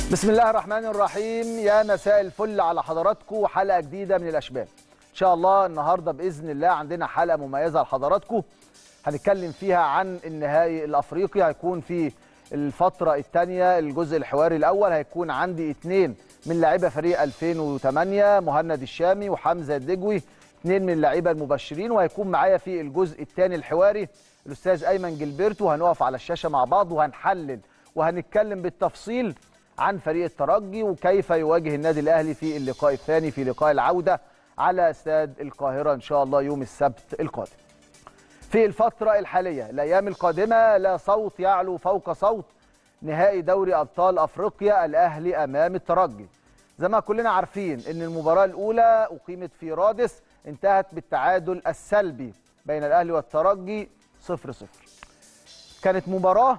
بسم الله الرحمن الرحيم يا مساء الفل على حضراتكم حلقه جديده من الاشبال ان شاء الله النهارده باذن الله عندنا حلقه مميزه لحضراتكم هنتكلم فيها عن النهائي الافريقي هيكون في الفتره الثانيه الجزء الحواري الاول هيكون عندي اثنين من لاعيبه فريق 2008 مهند الشامي وحمزه الدجوي اثنين من اللعيبه المبشرين وهيكون معايا في الجزء الثاني الحواري الاستاذ ايمن جilberto هنقف على الشاشه مع بعض وهنحلل وهنتكلم بالتفصيل عن فريق الترجي وكيف يواجه النادي الاهلي في اللقاء الثاني في لقاء العوده على استاد القاهره ان شاء الله يوم السبت القادم. في الفتره الحاليه الايام القادمه لا صوت يعلو فوق صوت نهائي دوري ابطال افريقيا الاهلي امام الترجي. زي ما كلنا عارفين ان المباراه الاولى اقيمت في رادس انتهت بالتعادل السلبي بين الاهلي والترجي 0 0. كانت مباراه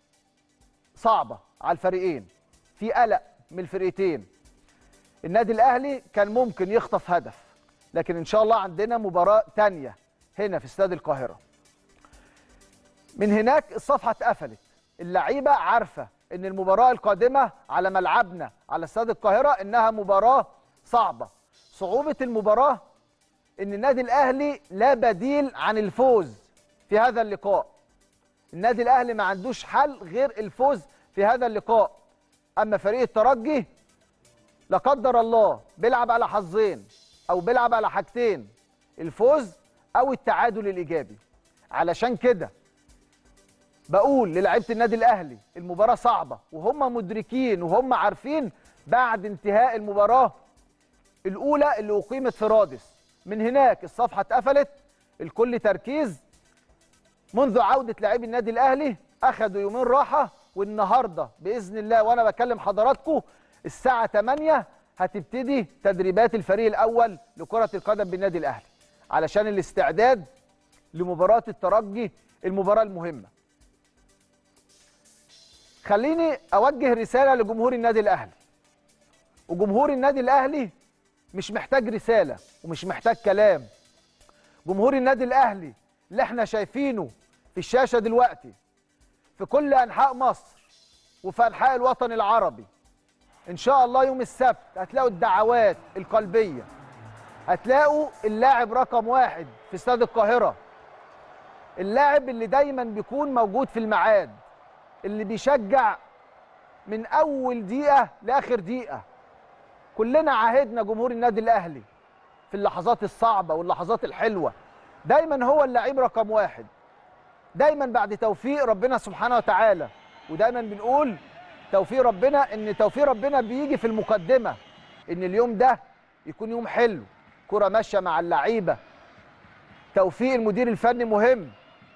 صعبه على الفريقين في قلق من الفرقتين النادي الاهلي كان ممكن يخطف هدف لكن ان شاء الله عندنا مباراه تانية هنا في استاد القاهره من هناك الصفحه اتقفلت اللعيبه عارفه ان المباراه القادمه على ملعبنا على استاد القاهره انها مباراه صعبه صعوبه المباراه ان النادي الاهلي لا بديل عن الفوز في هذا اللقاء النادي الاهلي ما عندوش حل غير الفوز في هذا اللقاء اما فريق الترجي لا قدر الله بيلعب على حظين او بيلعب على حاجتين الفوز او التعادل الايجابي علشان كده بقول للاعيبه النادي الاهلي المباراه صعبه وهم مدركين وهم عارفين بعد انتهاء المباراه الاولى اللي اقيمت في رادس من هناك الصفحه اتقفلت الكل تركيز منذ عوده لاعبي النادي الاهلي اخذوا يومين راحه والنهارده باذن الله وانا بكلم حضراتكم الساعه 8 هتبتدي تدريبات الفريق الاول لكره القدم بالنادي الاهلي علشان الاستعداد لمباراه الترجي المباراه المهمه خليني اوجه رساله لجمهور النادي الاهلي وجمهور النادي الاهلي مش محتاج رساله ومش محتاج كلام جمهور النادي الاهلي اللي احنا شايفينه في الشاشه دلوقتي في كل انحاء مصر وفي انحاء الوطن العربي ان شاء الله يوم السبت هتلاقوا الدعوات القلبيه هتلاقوا اللاعب رقم واحد في استاد القاهره اللاعب اللي دايما بيكون موجود في الميعاد اللي بيشجع من اول دقيقه لاخر دقيقه كلنا عاهدنا جمهور النادي الاهلي في اللحظات الصعبه واللحظات الحلوه دايما هو اللعيب رقم واحد دايما بعد توفيق ربنا سبحانه وتعالى ودايما بنقول توفيق ربنا ان توفيق ربنا بيجي في المقدمه ان اليوم ده يكون يوم حلو كره ماشيه مع اللعيبه توفيق المدير الفني مهم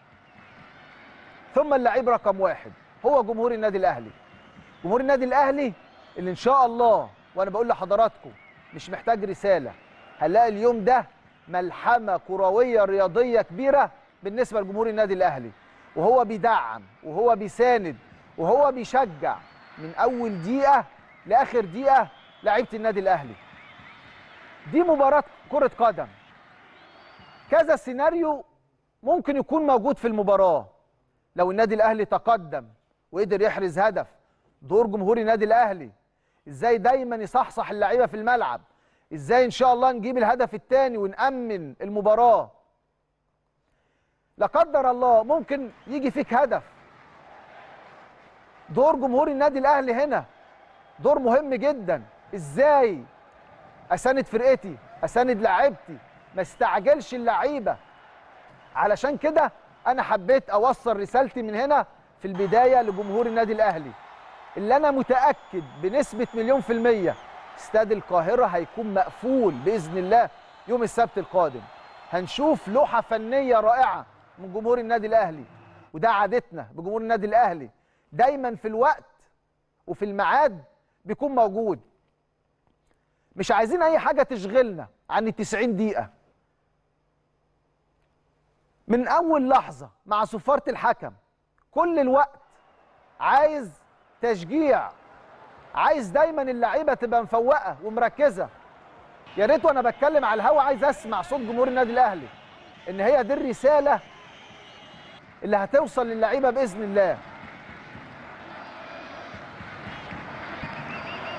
ثم اللعيب رقم واحد هو جمهور النادي الاهلي جمهور النادي الاهلي اللي ان شاء الله وانا بقول لحضراتكم مش محتاج رساله هنلاقي اليوم ده ملحمه كرويه رياضيه كبيره بالنسبه لجمهور النادي الاهلي وهو بيدعم وهو بيساند وهو بيشجع من اول دقيقه لاخر دقيقه لعيبه النادي الاهلي دي مباراه كره قدم كذا سيناريو ممكن يكون موجود في المباراه لو النادي الاهلي تقدم وقدر يحرز هدف دور جمهور النادي الاهلي ازاي دايما يصحصح اللعيبه في الملعب ازاي ان شاء الله نجيب الهدف الثاني ونامن المباراه لا قدر الله ممكن يجي فيك هدف دور جمهور النادي الاهلي هنا دور مهم جدا ازاي اساند فرقتي اساند لعيبتي ما استعجلش اللعيبه علشان كده انا حبيت اوصل رسالتي من هنا في البدايه لجمهور النادي الاهلي اللي انا متاكد بنسبه مليون في الميه استاد القاهره هيكون مقفول باذن الله يوم السبت القادم هنشوف لوحه فنيه رائعه من جمهور النادي الاهلي وده عادتنا بجمهور النادي الاهلي دايما في الوقت وفي الميعاد بيكون موجود مش عايزين اي حاجه تشغلنا عن ال 90 دقيقه من اول لحظه مع صفاره الحكم كل الوقت عايز تشجيع عايز دايما اللعيبه تبقى مفوقه ومركزه يا ريت وانا بتكلم على الهوا عايز اسمع صوت جمهور النادي الاهلي ان هي دي الرساله اللي هتوصل للعيبه باذن الله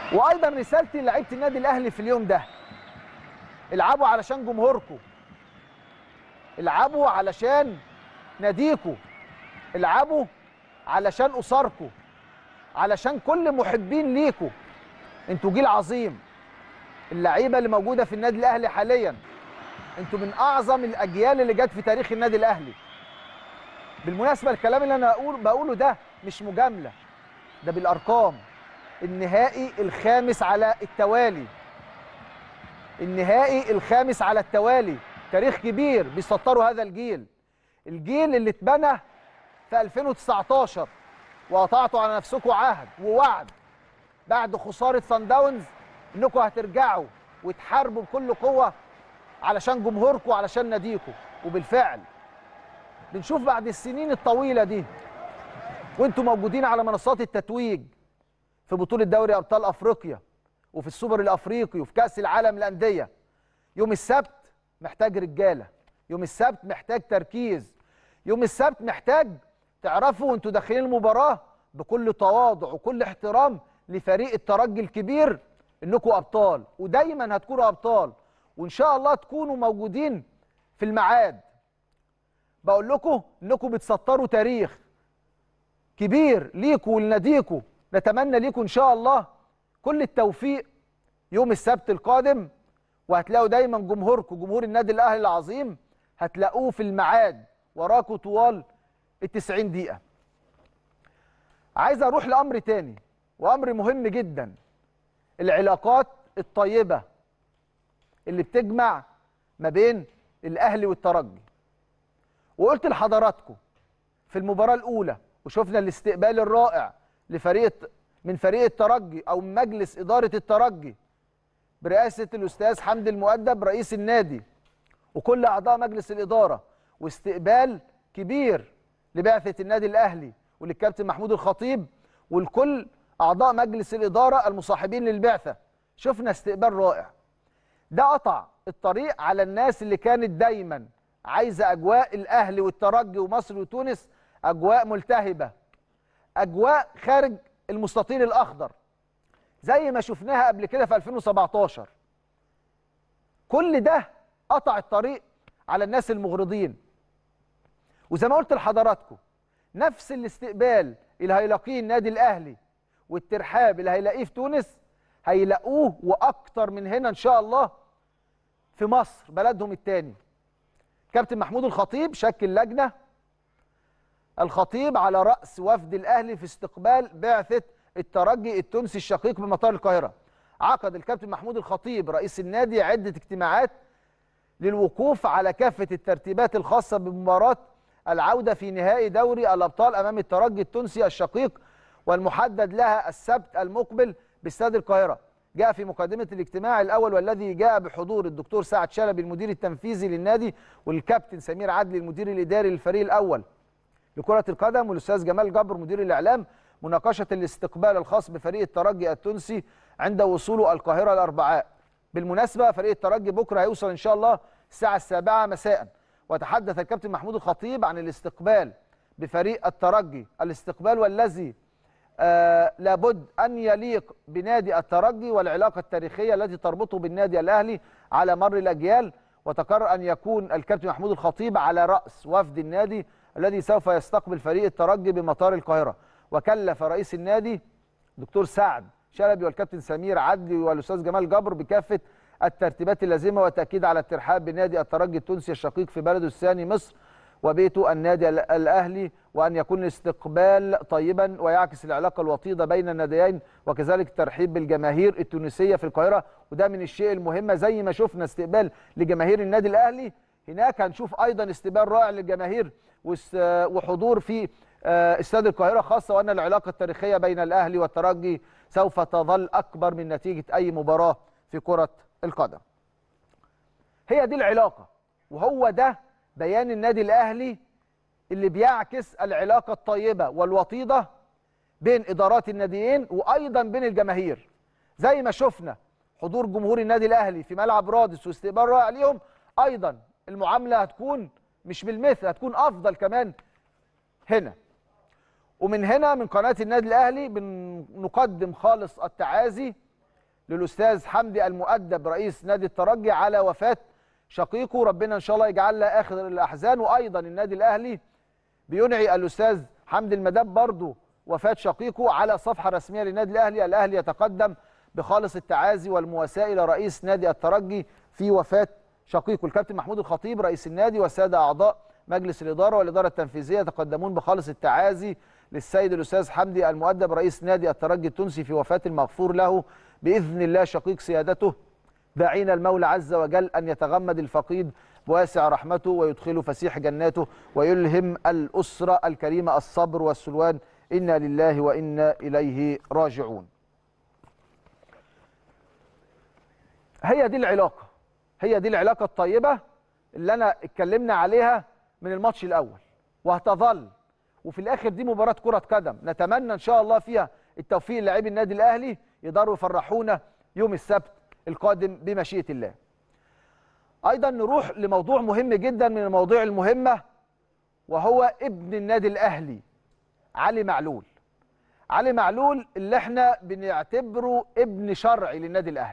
وايضا رسالتي لعيبه النادي الاهلي في اليوم ده العبوا علشان جمهوركم العبوا علشان ناديكم العبوا علشان اسركم علشان كل محبين ليكم انتوا جيل عظيم اللعيبه اللي موجوده في النادي الاهلي حاليا انتوا من اعظم الاجيال اللي جت في تاريخ النادي الاهلي بالمناسبه الكلام اللي انا أقول بقوله ده مش مجامله ده بالارقام النهائي الخامس على التوالي النهائي الخامس على التوالي تاريخ كبير بيسطروا هذا الجيل الجيل اللي اتبنى في 2019 وقطعتوا على نفسكم عهد ووعد بعد خساره سان داونز انكم هترجعوا وتحاربوا بكل قوه علشان جمهوركم وعلشان ناديكم وبالفعل بنشوف بعد السنين الطويله دي وانتم موجودين على منصات التتويج في بطوله دوري ابطال افريقيا وفي السوبر الافريقي وفي كاس العالم للانديه يوم السبت محتاج رجاله يوم السبت محتاج تركيز يوم السبت محتاج تعرفوا وانتوا داخلين المباراه بكل تواضع وكل احترام لفريق الترجي الكبير انكم ابطال ودايما هتكونوا ابطال وان شاء الله تكونوا موجودين في الميعاد بقول لكم انكم بتسطروا تاريخ كبير ليكوا ولناديكوا نتمنى ليكوا ان شاء الله كل التوفيق يوم السبت القادم وهتلاقوا دايما جمهوركم جمهور النادي الاهلي العظيم هتلاقوه في الميعاد وراكوا طوال ال 90 دقيقه عايز اروح لامر تاني وامر مهم جدا العلاقات الطيبه اللي بتجمع ما بين الاهلي والترجي وقلت لحضراتكم في المباراه الاولى وشفنا الاستقبال الرائع لفريق من فريق الترجي او من مجلس اداره الترجي برئاسه الاستاذ حمدي المؤدب رئيس النادي وكل اعضاء مجلس الاداره واستقبال كبير لبعثه النادي الاهلي وللكابتن محمود الخطيب ولكل اعضاء مجلس الاداره المصاحبين للبعثه شفنا استقبال رائع ده قطع الطريق على الناس اللي كانت دايما عايزه اجواء الاهلي والترجي ومصر وتونس اجواء ملتهبه اجواء خارج المستطيل الاخضر زي ما شفناها قبل كده في 2017 كل ده قطع الطريق على الناس المغرضين وزي ما قلت لحضراتكم نفس الاستقبال اللي هيلاقيه النادي الاهلي والترحاب اللي هيلاقيه في تونس هيلاقوه واكتر من هنا ان شاء الله في مصر بلدهم الثاني كابتن محمود الخطيب شكل لجنه الخطيب على راس وفد الاهلي في استقبال بعثه الترجي التونسي الشقيق بمطار القاهره عقد الكابتن محمود الخطيب رئيس النادي عده اجتماعات للوقوف على كافه الترتيبات الخاصه بمباراه العوده في نهائي دوري الابطال امام الترجي التونسي الشقيق والمحدد لها السبت المقبل باستاد القاهره جاء في مقدمه الاجتماع الاول والذي جاء بحضور الدكتور سعد شلبي المدير التنفيذي للنادي والكابتن سمير عدلي المدير الاداري للفريق الاول لكره القدم والاستاذ جمال جبر مدير الاعلام مناقشه الاستقبال الخاص بفريق الترجي التونسي عند وصوله القاهره الاربعاء بالمناسبه فريق الترجي بكره هيوصل ان شاء الله الساعه السابعة مساء وتحدث الكابتن محمود الخطيب عن الاستقبال بفريق الترجي الاستقبال والذي آه لابد ان يليق بنادي الترجي والعلاقه التاريخيه التي تربطه بالنادي الاهلي على مر الاجيال وتقرر ان يكون الكابتن محمود الخطيب على راس وفد النادي الذي سوف يستقبل فريق الترجي بمطار القاهره وكلف رئيس النادي دكتور سعد شلبي والكابتن سمير عدلي والاستاذ جمال جبر بكافه الترتيبات اللازمه والتاكيد على الترحاب بنادي الترجي التونسي الشقيق في بلده الثاني مصر وبيته النادي الاهلي وان يكون الاستقبال طيبا ويعكس العلاقه الوطيده بين الناديين وكذلك الترحيب بالجماهير التونسيه في القاهره وده من الشيء المهم زي ما شفنا استقبال لجماهير النادي الاهلي هناك هنشوف ايضا استقبال رائع للجماهير وحضور في استاد القاهره خاصه وان العلاقه التاريخيه بين الاهلي والترجي سوف تظل اكبر من نتيجه اي مباراه في كره القدم. هي دي العلاقه وهو ده بيان النادي الاهلي اللي بيعكس العلاقه الطيبه والوطيده بين ادارات الناديين وايضا بين الجماهير. زي ما شفنا حضور جمهور النادي الاهلي في ملعب رادس واستقبال رائع ليهم ايضا المعامله هتكون مش بالمثل هتكون افضل كمان هنا. ومن هنا من قناه النادي الاهلي بنقدم خالص التعازي للاستاذ حمدي المؤدب رئيس نادي الترجي على وفاه شقيقه ربنا ان شاء الله يجعلها اخر الاحزان وايضا النادي الاهلي بينعي الاستاذ حمدي المدب برضه وفاه شقيقه على صفحه رسميه للنادي الاهلي الاهلي يتقدم بخالص التعازي والمواساه الى رئيس نادي الترجي في وفاه شقيقه الكابتن محمود الخطيب رئيس النادي والساده اعضاء مجلس الاداره والاداره التنفيذيه يتقدمون بخالص التعازي للسيد الاستاذ حمدي المؤدب رئيس نادي الترجي التونسي في وفاه المغفور له باذن الله شقيق سيادته داعين المولى عز وجل ان يتغمد الفقيد بواسع رحمته ويدخله فسيح جناته ويلهم الاسره الكريمه الصبر والسلوان انا لله وانا اليه راجعون. هي دي العلاقه هي دي العلاقه الطيبه اللي انا اتكلمنا عليها من الماتش الاول وهتظل وفي الاخر دي مباراه كره قدم نتمنى ان شاء الله فيها التوفيق للاعبي النادي الاهلي يقدروا يفرحونا يوم السبت القادم بمشيئه الله ايضا نروح لموضوع مهم جدا من المواضيع المهمه وهو ابن النادي الاهلي علي معلول علي معلول اللي احنا بنعتبره ابن شرعي للنادي الاهلي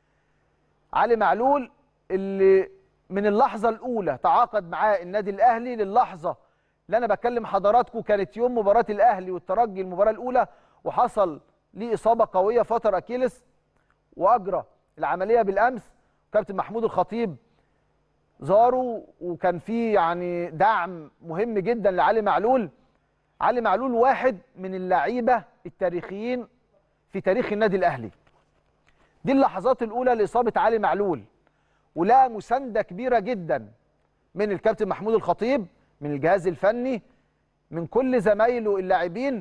علي معلول اللي من اللحظه الاولى تعاقد معاه النادي الاهلي للحظه اللي انا بكلم حضراتكم كانت يوم مباراه الاهلي والترجي المباراه الاولى وحصل ليه اصابه قويه فتر اكيلس واجرى العمليه بالامس كابتن محمود الخطيب زاروا وكان في يعني دعم مهم جدا لعلي معلول علي معلول واحد من اللعيبه التاريخيين في تاريخ النادي الاهلي دي اللحظات الاولى لاصابه علي معلول ولها مسانده كبيره جدا من الكابتن محمود الخطيب من الجهاز الفني من كل زمايله اللاعبين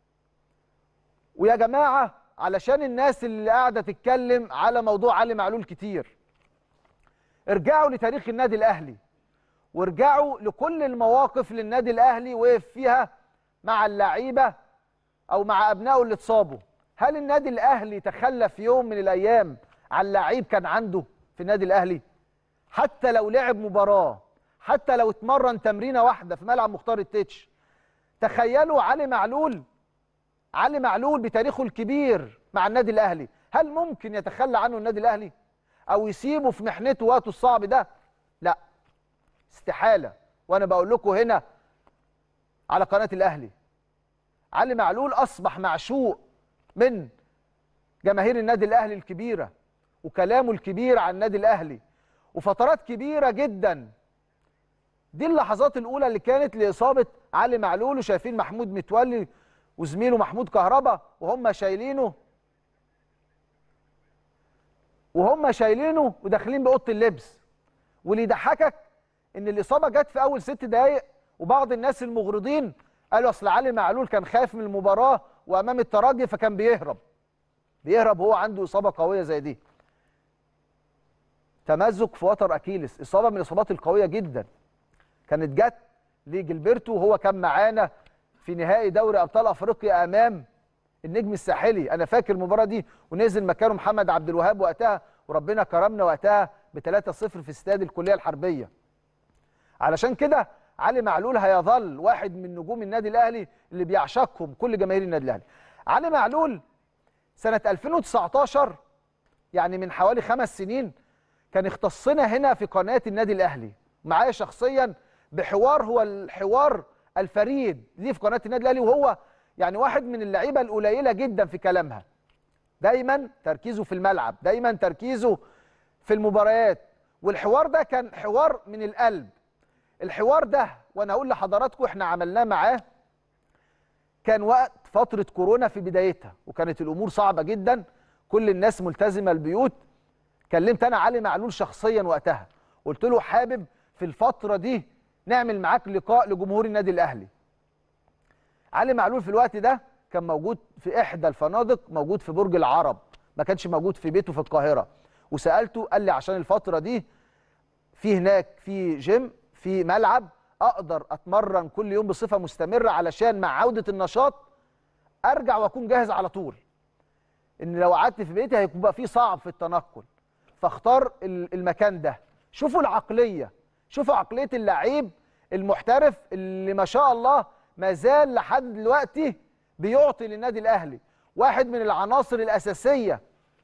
ويا جماعه علشان الناس اللي قاعده تتكلم على موضوع علي معلول كتير ارجعوا لتاريخ النادي الاهلي وارجعوا لكل المواقف اللي النادي الاهلي وقف فيها مع اللعيبه او مع ابنائه اللي اتصابوا هل النادي الاهلي تخلى في يوم من الايام عن لعيب كان عنده في النادي الاهلي حتى لو لعب مباراه حتى لو اتمرن تمرينه واحده في ملعب مختار التتش تخيلوا علي معلول علي معلول بتاريخه الكبير مع النادي الاهلي هل ممكن يتخلى عنه النادي الاهلي او يسيبه في محنته وقته الصعب ده لا استحاله وانا بقول لكم هنا على قناه الاهلي علي معلول اصبح معشوق من جماهير النادي الاهلي الكبيره وكلامه الكبير عن النادي الاهلي وفترات كبيره جدا دي اللحظات الاولى اللي كانت لاصابه علي معلول وشايفين محمود متولي وزميله محمود كهربا وهم شايلينه وهم شايلينه وداخلين باوضه اللبس واللي يضحكك ان الاصابه جت في اول ست دقائق وبعض الناس المغرضين قالوا اصل علي معلول كان خايف من المباراه وامام الترجي فكان بيهرب بيهرب وهو عنده اصابه قويه زي دي تمزق في وتر اكيلس اصابه من الاصابات القويه جدا كانت جت لجilberto وهو كان معانا في نهائي دوري ابطال افريقيا امام النجم الساحلي انا فاكر المباراه دي ونزل مكانه محمد عبد الوهاب وقتها وربنا كرمنا وقتها ب 3-0 في استاد الكليه الحربيه علشان كده علي معلول هيظل واحد من نجوم النادي الاهلي اللي بيعشقهم كل جماهير النادي الاهلي علي معلول سنه 2019 يعني من حوالي خمس سنين كان اختصنا هنا في قناه النادي الاهلي معايا شخصيا بحوار هو الحوار الفريد ليه في قناه النادي الاهلي وهو يعني واحد من اللعيبه القليله جدا في كلامها دايما تركيزه في الملعب دايما تركيزه في المباريات والحوار ده كان حوار من القلب الحوار ده وانا اقول لحضراتكم احنا عملناه معاه كان وقت فتره كورونا في بدايتها وكانت الامور صعبه جدا كل الناس ملتزمه البيوت كلمت انا علي معلول شخصيا وقتها قلت له حابب في الفتره دي نعمل معاك لقاء لجمهور النادي الاهلي علي معلول في الوقت ده كان موجود في احدى الفنادق موجود في برج العرب ما كانش موجود في بيته في القاهره وسالته قال لي عشان الفتره دي في هناك في جيم في ملعب اقدر اتمرن كل يوم بصفه مستمره علشان مع عوده النشاط ارجع واكون جاهز على طول ان لو قعدت في بيتي هيبقى في صعب في التنقل فاختار المكان ده شوفوا العقليه شوفوا عقليه اللعيب المحترف اللي ما شاء الله ما زال لحد دلوقتي بيعطي للنادي الاهلي واحد من العناصر الاساسيه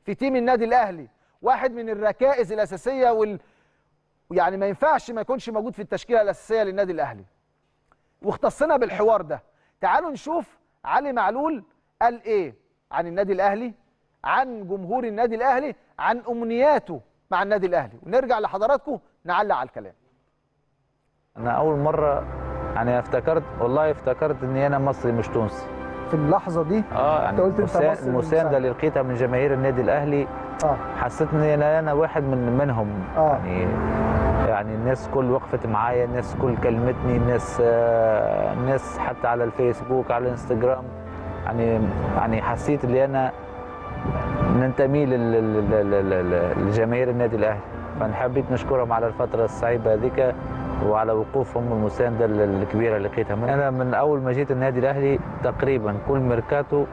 في تيم النادي الاهلي واحد من الركائز الاساسيه وال يعني ما ينفعش ما يكونش موجود في التشكيله الاساسيه للنادي الاهلي واختصنا بالحوار ده تعالوا نشوف علي معلول قال ايه عن النادي الاهلي عن جمهور النادي الاهلي عن امنياته مع النادي الاهلي ونرجع لحضراتكم نعلق على الكلام انا اول مره يعني افتكرت والله افتكرت اني انا مصري مش تونسي في اللحظه دي اه يعني أنت قلت أنت المسا- مصري المسانده من اللي لقيتها من جماهير النادي الاهلي اه حسيت ان انا انا واحد من منهم آه. يعني يعني الناس كل وقفت معايا الناس كل كلمتني الناس آه، الناس حتى على الفيسبوك على الانستجرام يعني يعني حسيت ان انا ننتمي لل- لل- لل- لل- لجماهير النادي الاهلي فانا حبيت نشكرهم على الفتره الصعيبه هذيك وعلى وقوفهم والمسانده ال- الكبيره اللي لقيتها منهم. انا من اول ما جيت النادي الاهلي تقريبا كل ميركاتو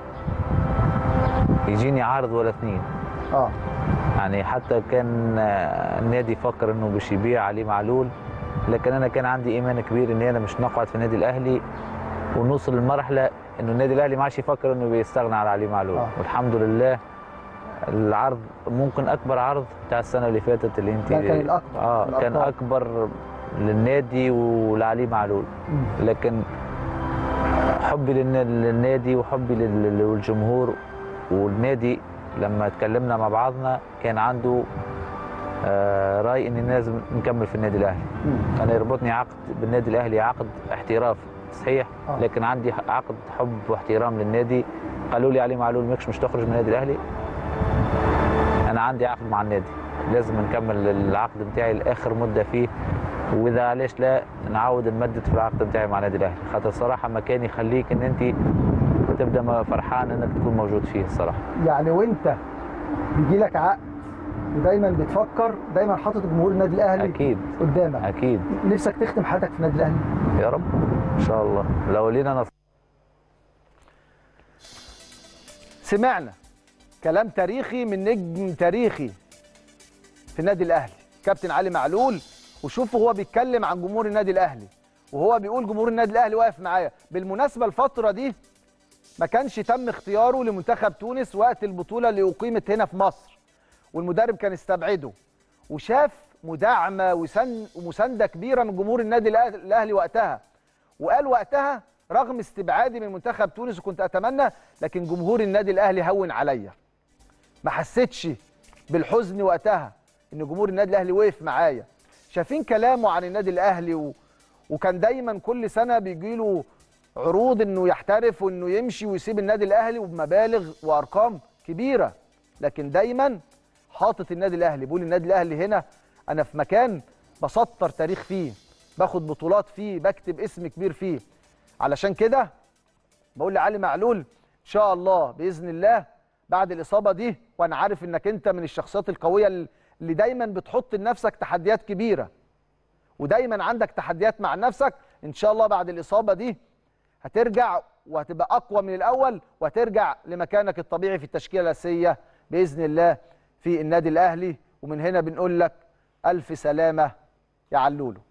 يجيني عارض ولا اثنين اه يعني حتى كان آه، النادي فكر انه باش يبيع علي معلول لكن انا كان عندي ايمان كبير اني انا مش نقعد في النادي الاهلي ونوصل لمرحله انه النادي الاهلي ما عادش يفكر انه بيستغنى على علي معلول آه. والحمد لله العرض ممكن اكبر عرض بتاع السنه اللي فاتت اللي انت ده كان الأكبر، اه كان الأرقام. اكبر للنادي ولعلي معلول مم. لكن حبي للن- للنادي وحبي لل- للجمهور والنادي لما اتكلمنا مع بعضنا كان عنده آه، راي اني لازم نكمل في النادي الاهلي مم. انا يربطني عقد بالنادي الاهلي عقد احتراف صحيح آه. لكن عندي عقد حب واحترام للنادي قالوا لي علي معلول ماكش مش تخرج من النادي الاهلي انا عندي عقد مع النادي لازم نكمل العقد بتاعي لاخر مده فيه واذا علاش لا نعاود نمدد في العقد بتاعي مع النادي الاهلي خاطر الصراحه مكان يخليك ان انت تبدا ما فرحان انك تكون موجود فيه الصراحه يعني وانت بيجي لك عقد ودايما بتفكر دايما حاطط جمهور النادي الاهلي اكيد قدامك اكيد نفسك تختم حياتك في النادي الاهلي يا رب ان شاء الله لو لينا نص... سمعنا كلام تاريخي من نجم تاريخي في النادي الاهلي كابتن علي معلول وشوفوا هو بيتكلم عن جمهور النادي الاهلي وهو بيقول جمهور النادي الاهلي واقف معايا بالمناسبه الفتره دي ما كانش تم اختياره لمنتخب تونس وقت البطوله اللي اقيمت هنا في مصر والمدرب كان استبعده وشاف مداعمه وسن ومسانده كبيره من جمهور النادي الأه- الاهلي وقتها وقال وقتها رغم استبعادي من منتخب تونس وكنت اتمنى لكن جمهور النادي الاهلي هون عليا ما حسيتش بالحزن وقتها ان جمهور النادي الاهلي وقف معايا شايفين كلامه عن النادي الاهلي و... وكان دايما كل سنه بيجي له عروض انه يحترف وانه يمشي ويسيب النادي الاهلي وبمبالغ وارقام كبيره لكن دايما حاطط النادي الاهلي بيقول النادي الاهلي هنا انا في مكان بسطر تاريخ فيه باخد بطولات فيه بكتب اسم كبير فيه علشان كده بقول لعلي معلول ان شاء الله باذن الله بعد الاصابه دي وانا عارف انك انت من الشخصيات القويه اللي دايما بتحط لنفسك تحديات كبيره ودايما عندك تحديات مع نفسك ان شاء الله بعد الاصابه دي هترجع وهتبقى اقوى من الاول وهترجع لمكانك الطبيعي في التشكيله الاساسيه باذن الله في النادي الاهلي ومن هنا بنقول لك الف سلامه يا علولو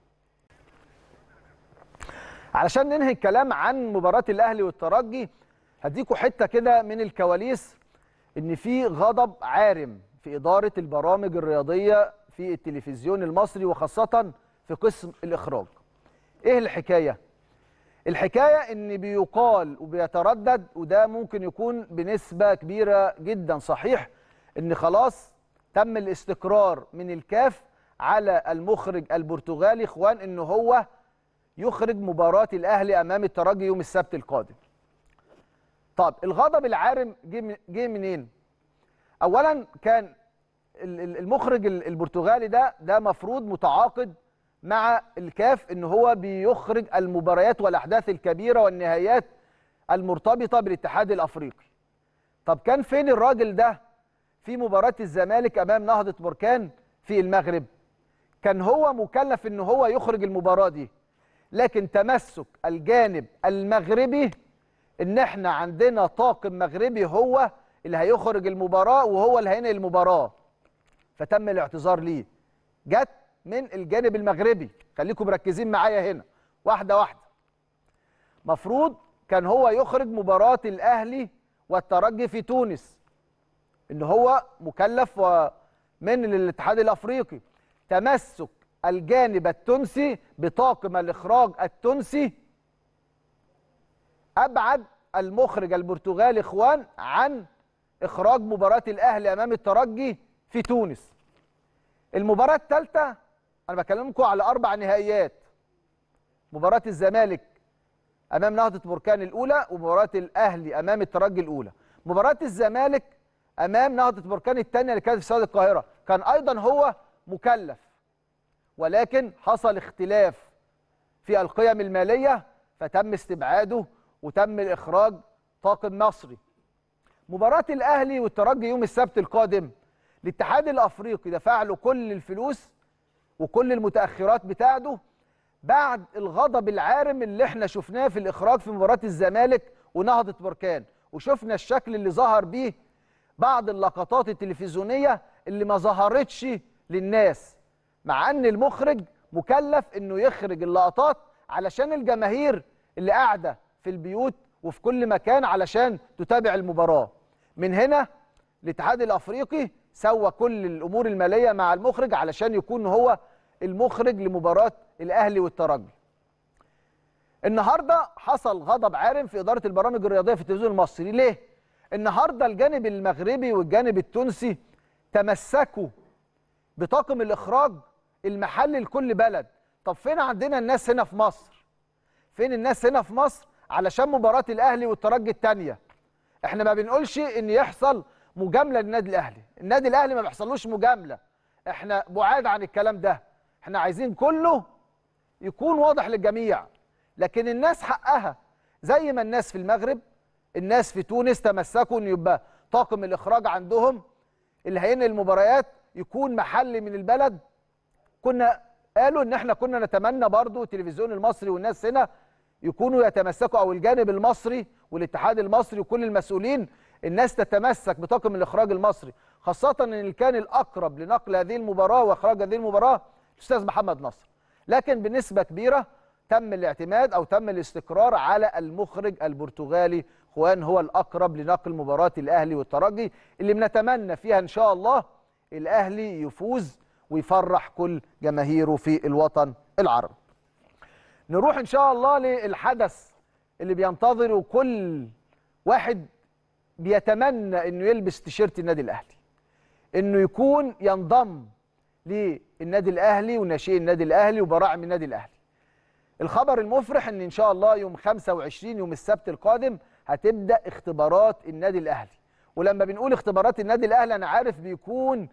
علشان ننهي الكلام عن مباراه الاهلي والترجي هديكوا حته كده من الكواليس ان في غضب عارم في اداره البرامج الرياضيه في التلفزيون المصري وخاصه في قسم الاخراج ايه الحكايه الحكايه ان بيقال وبيتردد وده ممكن يكون بنسبه كبيره جدا صحيح ان خلاص تم الاستقرار من الكاف على المخرج البرتغالي خوان ان هو يخرج مباراه الاهلي امام الترجي يوم السبت القادم طب الغضب العارم جه من- جه منين اولا كان ال- ال- المخرج ال- البرتغالي ده ده مفروض متعاقد مع الكاف ان هو بيخرج المباريات والاحداث الكبيره والنهايات المرتبطه بالاتحاد الافريقي طب كان فين الراجل ده في مباراه الزمالك امام نهضه بركان في المغرب كان هو مكلف ان هو يخرج المباراه دي لكن تمسك الجانب المغربي ان احنا عندنا طاقم مغربي هو اللي هيخرج المباراه وهو اللي هينقل المباراه فتم الاعتذار ليه جت من الجانب المغربي خليكم مركزين معايا هنا واحده واحده مفروض كان هو يخرج مباراه الاهلي والترجي في تونس ان هو مكلف و- من الاتحاد الافريقي تمسك الجانب التونسي بطاقم الاخراج التونسي ابعد المخرج البرتغالي اخوان عن اخراج مباراه الاهلي امام الترجي في تونس المباراه الثالثه انا بكلمكم على اربع نهائيات مباراه الزمالك امام نهضه بركان الاولى ومباراه الاهلي امام الترجي الاولى مباراه الزمالك امام نهضه بركان الثانيه اللي كانت في استاد القاهره كان ايضا هو مكلف ولكن حصل اختلاف في القيم الماليه فتم استبعاده وتم الاخراج طاقم مصري مباراه الاهلي والترجي يوم السبت القادم الاتحاد الافريقي دفع له كل الفلوس وكل المتاخرات بتاعته بعد الغضب العارم اللي احنا شفناه في الاخراج في مباراه الزمالك ونهضه بركان وشفنا الشكل اللي ظهر بيه بعض اللقطات التلفزيونيه اللي ما ظهرتش للناس مع ان المخرج مكلف انه يخرج اللقطات علشان الجماهير اللي قاعده في البيوت وفي كل مكان علشان تتابع المباراه من هنا الاتحاد الافريقي سوى كل الامور الماليه مع المخرج علشان يكون هو المخرج لمباراه الاهلي والترجي النهارده حصل غضب عارم في اداره البرامج الرياضيه في التلفزيون المصري ليه النهارده الجانب المغربي والجانب التونسي تمسكوا بطاقم الاخراج المحلي لكل بلد طب فين عندنا الناس هنا في مصر فين الناس هنا في مصر علشان مباراه الاهلي والترجي الثانيه احنا ما بنقولش ان يحصل مجامله للنادي الاهلي النادي الاهلي ما بيحصلوش مجامله احنا بعاد عن الكلام ده احنا عايزين كله يكون واضح للجميع لكن الناس حقها زي ما الناس في المغرب الناس في تونس تمسكوا ان يبقى طاقم الاخراج عندهم اللي هينقل المباريات يكون محلي من البلد كنا قالوا ان احنا كنا نتمنى برضو التلفزيون المصري والناس هنا يكونوا يتمسكوا او الجانب المصري والاتحاد المصري وكل المسؤولين الناس تتمسك بطاقم الاخراج المصري خاصه ان اللي كان الاقرب لنقل هذه المباراه واخراج هذه المباراه الاستاذ محمد نصر لكن بنسبه كبيره تم الاعتماد او تم الاستقرار على المخرج البرتغالي خوان هو الاقرب لنقل مباراه الاهلي والترجي اللي بنتمنى فيها ان شاء الله الاهلي يفوز ويفرح كل جماهيره في الوطن العربي نروح ان شاء الله للحدث اللي بينتظره كل واحد بيتمنى انه يلبس تيشيرت النادي الاهلي انه يكون ينضم للنادي الاهلي وناشئي النادي الاهلي وبراعم النادي الاهلي الخبر المفرح ان ان شاء الله يوم 25 يوم السبت القادم هتبدا اختبارات النادي الاهلي ولما بنقول اختبارات النادي الاهلي انا عارف بيكون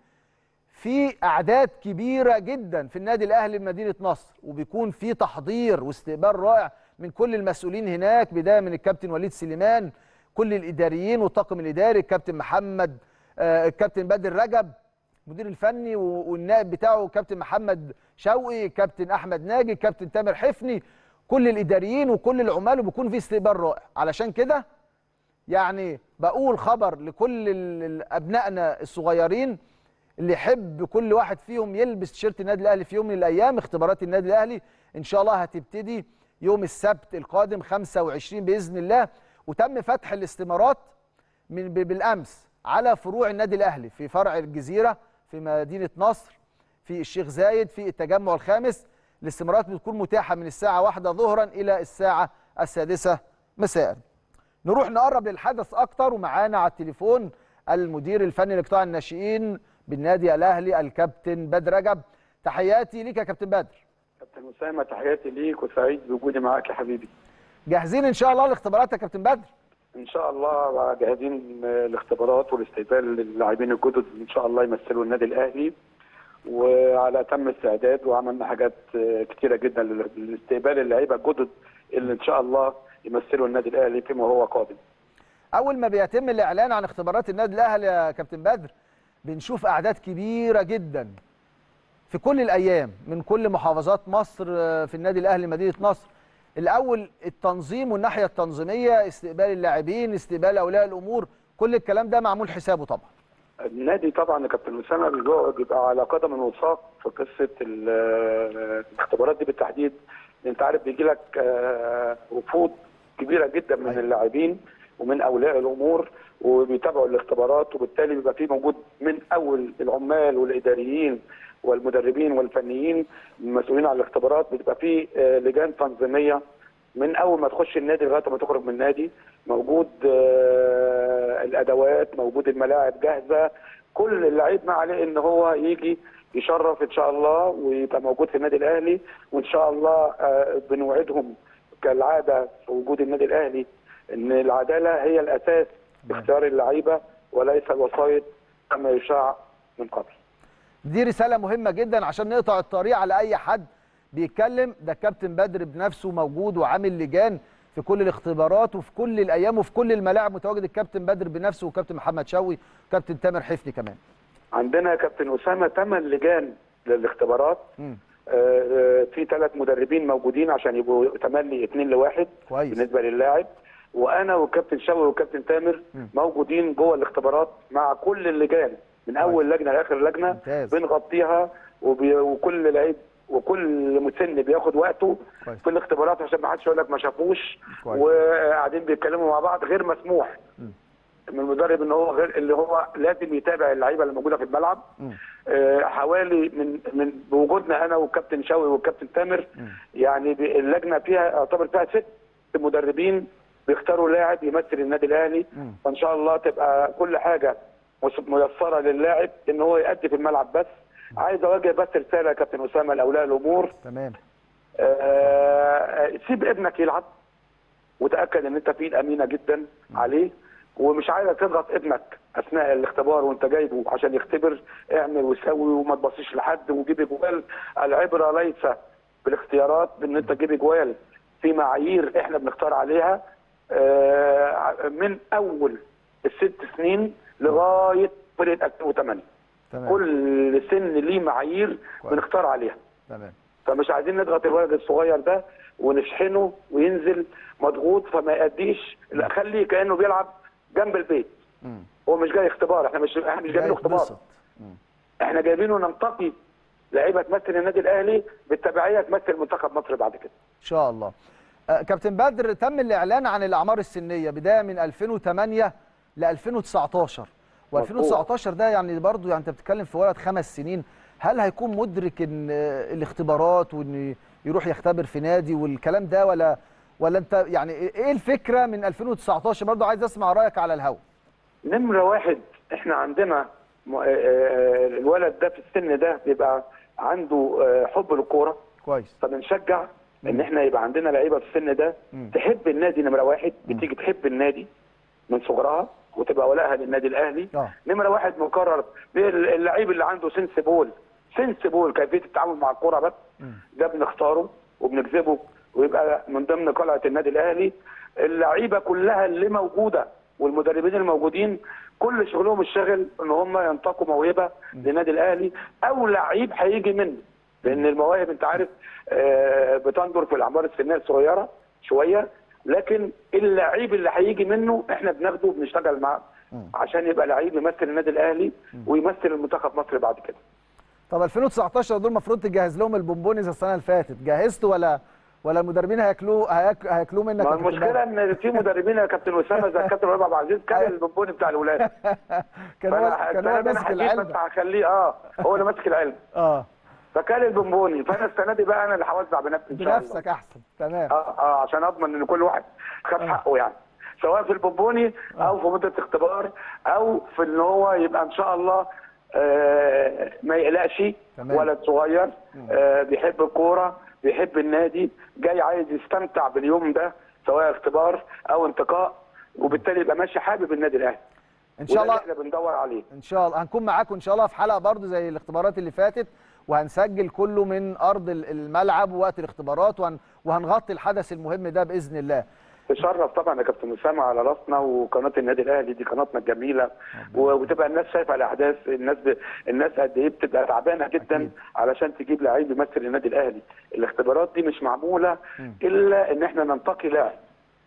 في اعداد كبيره جدا في النادي الاهلي بمدينه نصر وبيكون في تحضير واستقبال رائع من كل المسؤولين هناك بدايه من الكابتن وليد سليمان كل الاداريين والطاقم الاداري الكابتن محمد آه، الكابتن بدر رجب المدير الفني و- والنائب بتاعه كابتن محمد شوقي كابتن احمد ناجي كابتن تامر حفني كل الاداريين وكل العمال وبيكون في استقبال رائع علشان كده يعني بقول خبر لكل ال- ال- ابنائنا الصغيرين اللي يحب كل واحد فيهم يلبس تيشيرت النادي الاهلي في يوم من الايام اختبارات النادي الاهلي ان شاء الله هتبتدي يوم السبت القادم 25 باذن الله وتم فتح الاستمارات من ب- بالامس على فروع النادي الاهلي في فرع الجزيره في مدينه نصر في الشيخ زايد في التجمع الخامس الاستمارات بتكون متاحه من الساعه واحدة ظهرا الى الساعه السادسة مساء نروح نقرب للحدث اكتر ومعانا على التليفون المدير الفني لقطاع الناشئين بالنادي الاهلي الكابتن بدر رجب تحياتي ليك يا كابتن بدر كابتن اسامه تحياتي ليك وسعيد بوجودي معاك يا حبيبي جاهزين ان شاء الله لاختبارات يا كابتن بدر ان شاء الله جاهزين الاختبارات والاستقبال للاعبين الجدد اللي ان شاء الله يمثلوا النادي الاهلي وعلى تم استعداد وعملنا حاجات كتيره جدا لاستقبال اللعيبه الجدد اللي ان شاء الله يمثلوا النادي الاهلي فيما هو قادم اول ما بيتم الاعلان عن اختبارات النادي الاهلي يا كابتن بدر بنشوف اعداد كبيره جدا في كل الايام من كل محافظات مصر آه، في النادي الاهلي مدينه نصر الاول التنظيم والناحيه التنظيميه استقبال اللاعبين استقبال اولياء الامور كل الكلام ده معمول حسابه طبعا النادي طبعا يا كابتن اسامه بيبقى بيبقى على قدم وساق في قصه ال- الاختبارات دي بالتحديد انت عارف بيجي لك آه، وفود كبيره جدا من أيوة. اللاعبين ومن اولياء الامور وبيتابعوا الاختبارات وبالتالي بيبقى في موجود من اول العمال والاداريين والمدربين والفنيين المسؤولين عن الاختبارات بتبقى في آه، لجان تنظيميه من اول ما تخش النادي لغايه ما تخرج من النادي موجود آه، الادوات موجود الملاعب جاهزه كل اللعيب ما عليه ان هو يجي يشرف ان شاء الله ويبقى موجود في النادي الاهلي وان شاء الله آه، بنوعدهم كالعاده في وجود النادي الاهلي ان العداله هي الاساس في اختيار اللعيبه وليس الوسائط كما يشاع من قبل. دي رساله مهمه جدا عشان نقطع الطريق على اي حد بيتكلم ده الكابتن بدر بنفسه موجود وعامل لجان في كل الاختبارات وفي كل الايام وفي كل الملاعب متواجد الكابتن بدر بنفسه وكابتن محمد شوقي وكابتن تامر حفني كمان عندنا يا كابتن اسامه ثمان لجان للاختبارات مم. آه، آه، في ثلاث مدربين موجودين عشان يبقوا تملي اثنين لواحد كويس بالنسبه للاعب وانا والكابتن شوقي والكابتن تامر مم. موجودين جوه الاختبارات مع كل اللجان من اول لجنه لاخر لجنه ممتاز. بنغطيها وبي... وكل لعيب وكل مسن بياخد وقته كويس. في الاختبارات عشان ما حدش يقول لك ما شافوش كويس. وقاعدين بيتكلموا مع بعض غير مسموح مم. من المدرب ان هو غير اللي هو لازم يتابع اللعيبه اللي موجوده في الملعب مم. آه، حوالي من من بوجودنا انا والكابتن شوقي والكابتن تامر مم. يعني ب- اللجنه فيها يعتبر فيها ست مدربين بيختاروا لاعب يمثل النادي الاهلي مم. فان شاء الله تبقى كل حاجه مس- ميسره للاعب ان هو يأدي في الملعب بس عايز اوجه بس رساله يا كابتن اسامه لاولياء الامور تمام آه، سيب ابنك يلعب وتاكد ان انت في ايد امينه جدا عليه ومش عايزك تضغط ابنك اثناء الاختبار وانت جايبه عشان يختبر اعمل وسوي وما تبصيش لحد وجيب اجوال العبره ليس بالاختيارات بان انت تجيب اجوال في معايير احنا بنختار عليها آه، من اول الست سنين لغايه فرقه 2008 تمام كل سن ليه معايير كويس. بنختار عليها تمام فمش عايزين نضغط الولد الصغير ده ونشحنه وينزل مضغوط فما يأديش لا خليه كانه بيلعب جنب البيت مم. هو مش جاي اختبار احنا مش احنا مش جايبينه اختبار يتبسط. مم. احنا جايبينه ننتقي لعيبه تمثل النادي الاهلي بالتبعيه تمثل منتخب مصر بعد كده ان شاء الله آه، كابتن بدر تم الاعلان عن الاعمار السنيه بدايه من 2008 ل 2019 و2019 ده يعني برضو يعني انت بتتكلم في ولد خمس سنين هل هيكون مدرك ان آه، الاختبارات وان يروح يختبر في نادي والكلام ده ولا ولا انت يعني ايه الفكره من 2019 برضو عايز اسمع رايك على الهوا نمره واحد احنا عندنا م- آه، آه، الولد ده في السن ده بيبقى عنده آه، حب للكوره كويس فبنشجع ان احنا يبقى عندنا لعيبه في السن ده مم. تحب النادي نمره واحد بتيجي تحب النادي من صغرها وتبقى ولائها للنادي الاهلي اه نمره واحد مكرر اللعيب اللي عنده سنس بول سنس بول كيفيه التعامل مع الكوره بس مم. ده بنختاره وبنجذبه ويبقى من ضمن قلعه النادي الاهلي اللعيبه كلها اللي موجوده والمدربين الموجودين كل شغلهم الشاغل ان هم ينتقوا موهبه للنادي الاهلي او لعيب هيجي منه لان المواهب انت عارف آه، بتندر في الاعمار السنيه الصغيره شويه لكن اللعيب اللي هيجي منه احنا بناخده وبنشتغل معاه عشان يبقى لعيب يمثل النادي الاهلي ويمثل المنتخب مصر بعد كده طب 2019 دول المفروض تجهز لهم البونبوني زي السنه اللي فاتت جهزت ولا ولا المدربين هياكلوه هياك- هياكلوه منك ما يا كابتن المشكله ان في مدربين يا كابتن اسامه زي الكابتن ربيع عبد العزيز كان البونبوني بتاع الولاد كان هو فانا كان هو السنة دي ماسك أنا هجيب بس العلبه هخليه اه هو اللي ماسك العلم اه فكان البونبوني فانا السنه دي بقى انا اللي هوزع بنفسي ان شاء الله بنفسك احسن تمام اه اه عشان اضمن ان كل واحد خد حقه يعني سواء في البونبوني او في مده اختبار او في ان هو يبقى ان شاء الله آه ما يقلقش تمام. ولد صغير آه بيحب الكوره بيحب النادي جاي عايز يستمتع باليوم ده سواء اختبار او انتقاء وبالتالي يبقى ماشي حابب النادي الاهلي ان شاء وده الله اللي احنا بندور عليه ان شاء الله هنكون معاكم ان شاء الله في حلقه برضو زي الاختبارات اللي فاتت وهنسجل كله من ارض ال- الملعب ووقت الاختبارات وهن وهنغطي الحدث المهم ده باذن الله تشرف طبعا يا كابتن اسامه على راسنا وقناه النادي الاهلي دي قناتنا الجميله و- وتبقى الناس شايفه الاحداث الناس ب... الناس قد ايه بتبقى تعبانه جدا أكيد. علشان تجيب لعيب يمثل النادي الاهلي الاختبارات دي مش معموله الا ان احنا ننتقي لاعب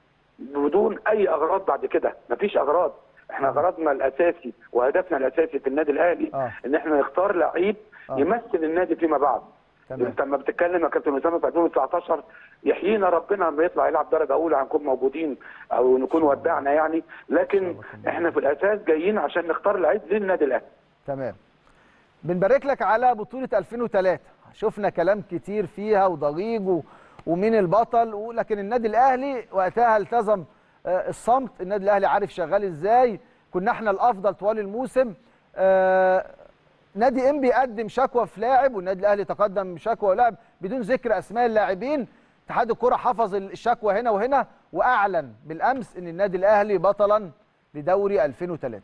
بدون اي اغراض بعد كده مفيش اغراض احنا غرضنا الاساسي وهدفنا الاساسي في النادي الاهلي آه. ان احنا نختار لعيب آه. يمثل النادي فيما بعد تمام. انت لما بتتكلم يا كابتن اسامه في 2019 يحيينا ربنا لما يطلع يلعب درجه اولى هنكون موجودين او نكون ودعنا يعني لكن احنا في الاساس جايين عشان نختار لعيب للنادي الاهلي تمام بنبارك لك على بطولة 2003 شفنا كلام كتير فيها وضجيج و- ومين البطل و- لكن النادي الأهلي وقتها التزم آه، الصمت النادي الأهلي عارف شغال إزاي كنا احنا الأفضل طوال الموسم آه، نادي ام بيقدم شكوى في لاعب والنادي الأهلي تقدم بشكوى لاعب بدون ذكر أسماء اللاعبين اتحاد الكرة حفظ الشكوى هنا وهنا وأعلن بالأمس إن النادي الأهلي بطلا لدوري 2003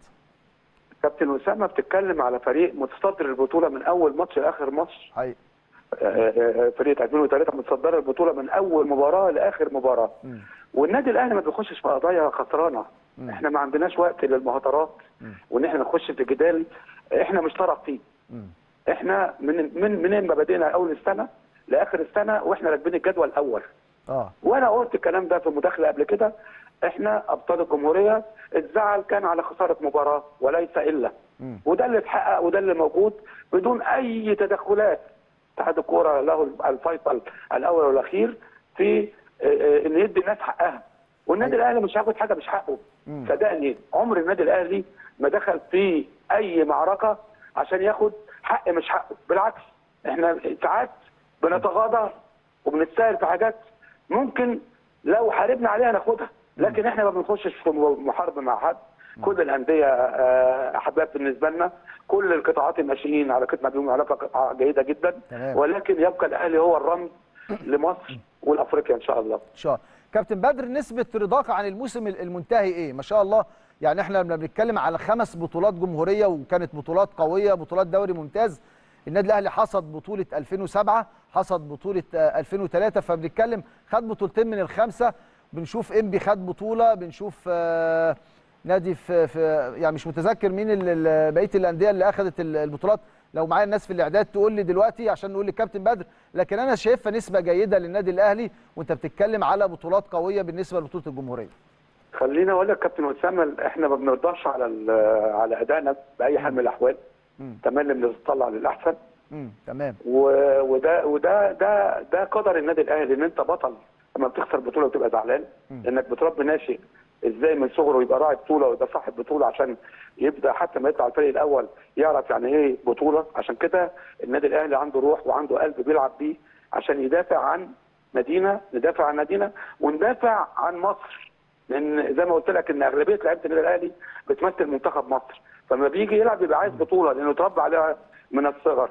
كابتن اسامه بتتكلم على فريق متصدر البطوله من اول ماتش لاخر ماتش حقيقي فريق 2003 متصدر البطوله من اول مباراه لاخر مباراه مم. والنادي الاهلي ما بيخشش في قضايا خسرانه احنا ما عندناش وقت للمهاترات وان احنا نخش في جدال احنا مش طرف فيه مم. احنا من من منين ما بدينا اول السنه لاخر السنه واحنا راكبين الجدول الاول اه وانا قلت الكلام ده في مداخله قبل كده احنا ابطال الجمهوريه الزعل كان على خساره مباراه وليس الا مم. وده اللي اتحقق وده اللي موجود بدون اي تدخلات اتحاد الكوره له الفيصل الاول والاخير في آه، آه، ان يدي الناس حقها والنادي الاهلي مش هياخد حاجه مش حقه مم. صدقني عمر النادي الاهلي ما دخل في اي معركه عشان ياخد حق مش حقه بالعكس احنا ساعات بنتغاضى وبنتساهل في حاجات ممكن لو حاربنا عليها ناخدها لكن احنا ما بنخشش في محاربه مع حد كل الانديه آه، احباب بالنسبه لنا كل القطاعات الناشئين علاقتنا بهم علاقه قطاع جيده جدا تمام. ولكن يبقى الاهلي هو الرمز لمصر والافريقيا ان شاء الله ان شاء الله كابتن بدر نسبه رضاك عن الموسم المنتهي ايه ما شاء الله يعني احنا لما بنتكلم على خمس بطولات جمهوريه وكانت بطولات قويه بطولات دوري ممتاز النادي الاهلي حصد بطوله 2007 حصد بطوله آه، 2003 فبنتكلم خد بطولتين من الخمسه بنشوف انبي خد بطوله بنشوف آه، نادي في, في يعني مش متذكر مين ال- ال- بقيه الانديه اللي اخذت ال- البطولات لو معايا الناس في الاعداد تقول لي دلوقتي عشان نقول للكابتن بدر لكن انا شايفها نسبه جيده للنادي الاهلي وانت بتتكلم على بطولات قويه بالنسبه لبطوله الجمهوريه خليني اقول لك كابتن اسامه احنا ما بنرضاش على ال- على ادائنا باي حال من الاحوال مم. تملي بنطلع للاحسن امم تمام و- وده وده ده ده قدر النادي الاهلي ان انت بطل لما بتخسر بطوله بتبقى زعلان انك بتربي ناشئ ازاي من صغره يبقى راعي بطوله ويبقى صاحب بطوله عشان يبدا حتى ما يطلع الفريق الاول يعرف يعني ايه بطوله عشان كده النادي الاهلي عنده روح وعنده قلب بيلعب بيه عشان يدافع عن مدينه ندافع عن مدينه وندافع عن مصر لان زي ما قلت لك ان اغلبيه لعيبه النادي الاهلي بتمثل منتخب مصر فلما بيجي يلعب بيبقى عايز بطوله لانه اتربى عليها من الصغر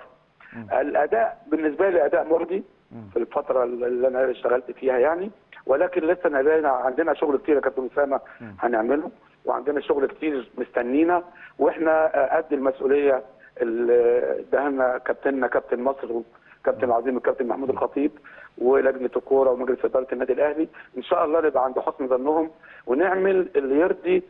الاداء بالنسبه لي اداء مرضي في الفتره اللي انا اشتغلت فيها يعني ولكن لسه عندنا عندنا شغل كتير يا كابتن اسامه هنعمله وعندنا شغل كتير مستنينا واحنا قد المسؤوليه اللي اداها لنا كابتننا كابتن مصر وكابتن العظيم الكابتن محمود الخطيب ولجنه الكوره ومجلس اداره النادي الاهلي ان شاء الله نبقى عند حسن ظنهم ونعمل اللي يرضي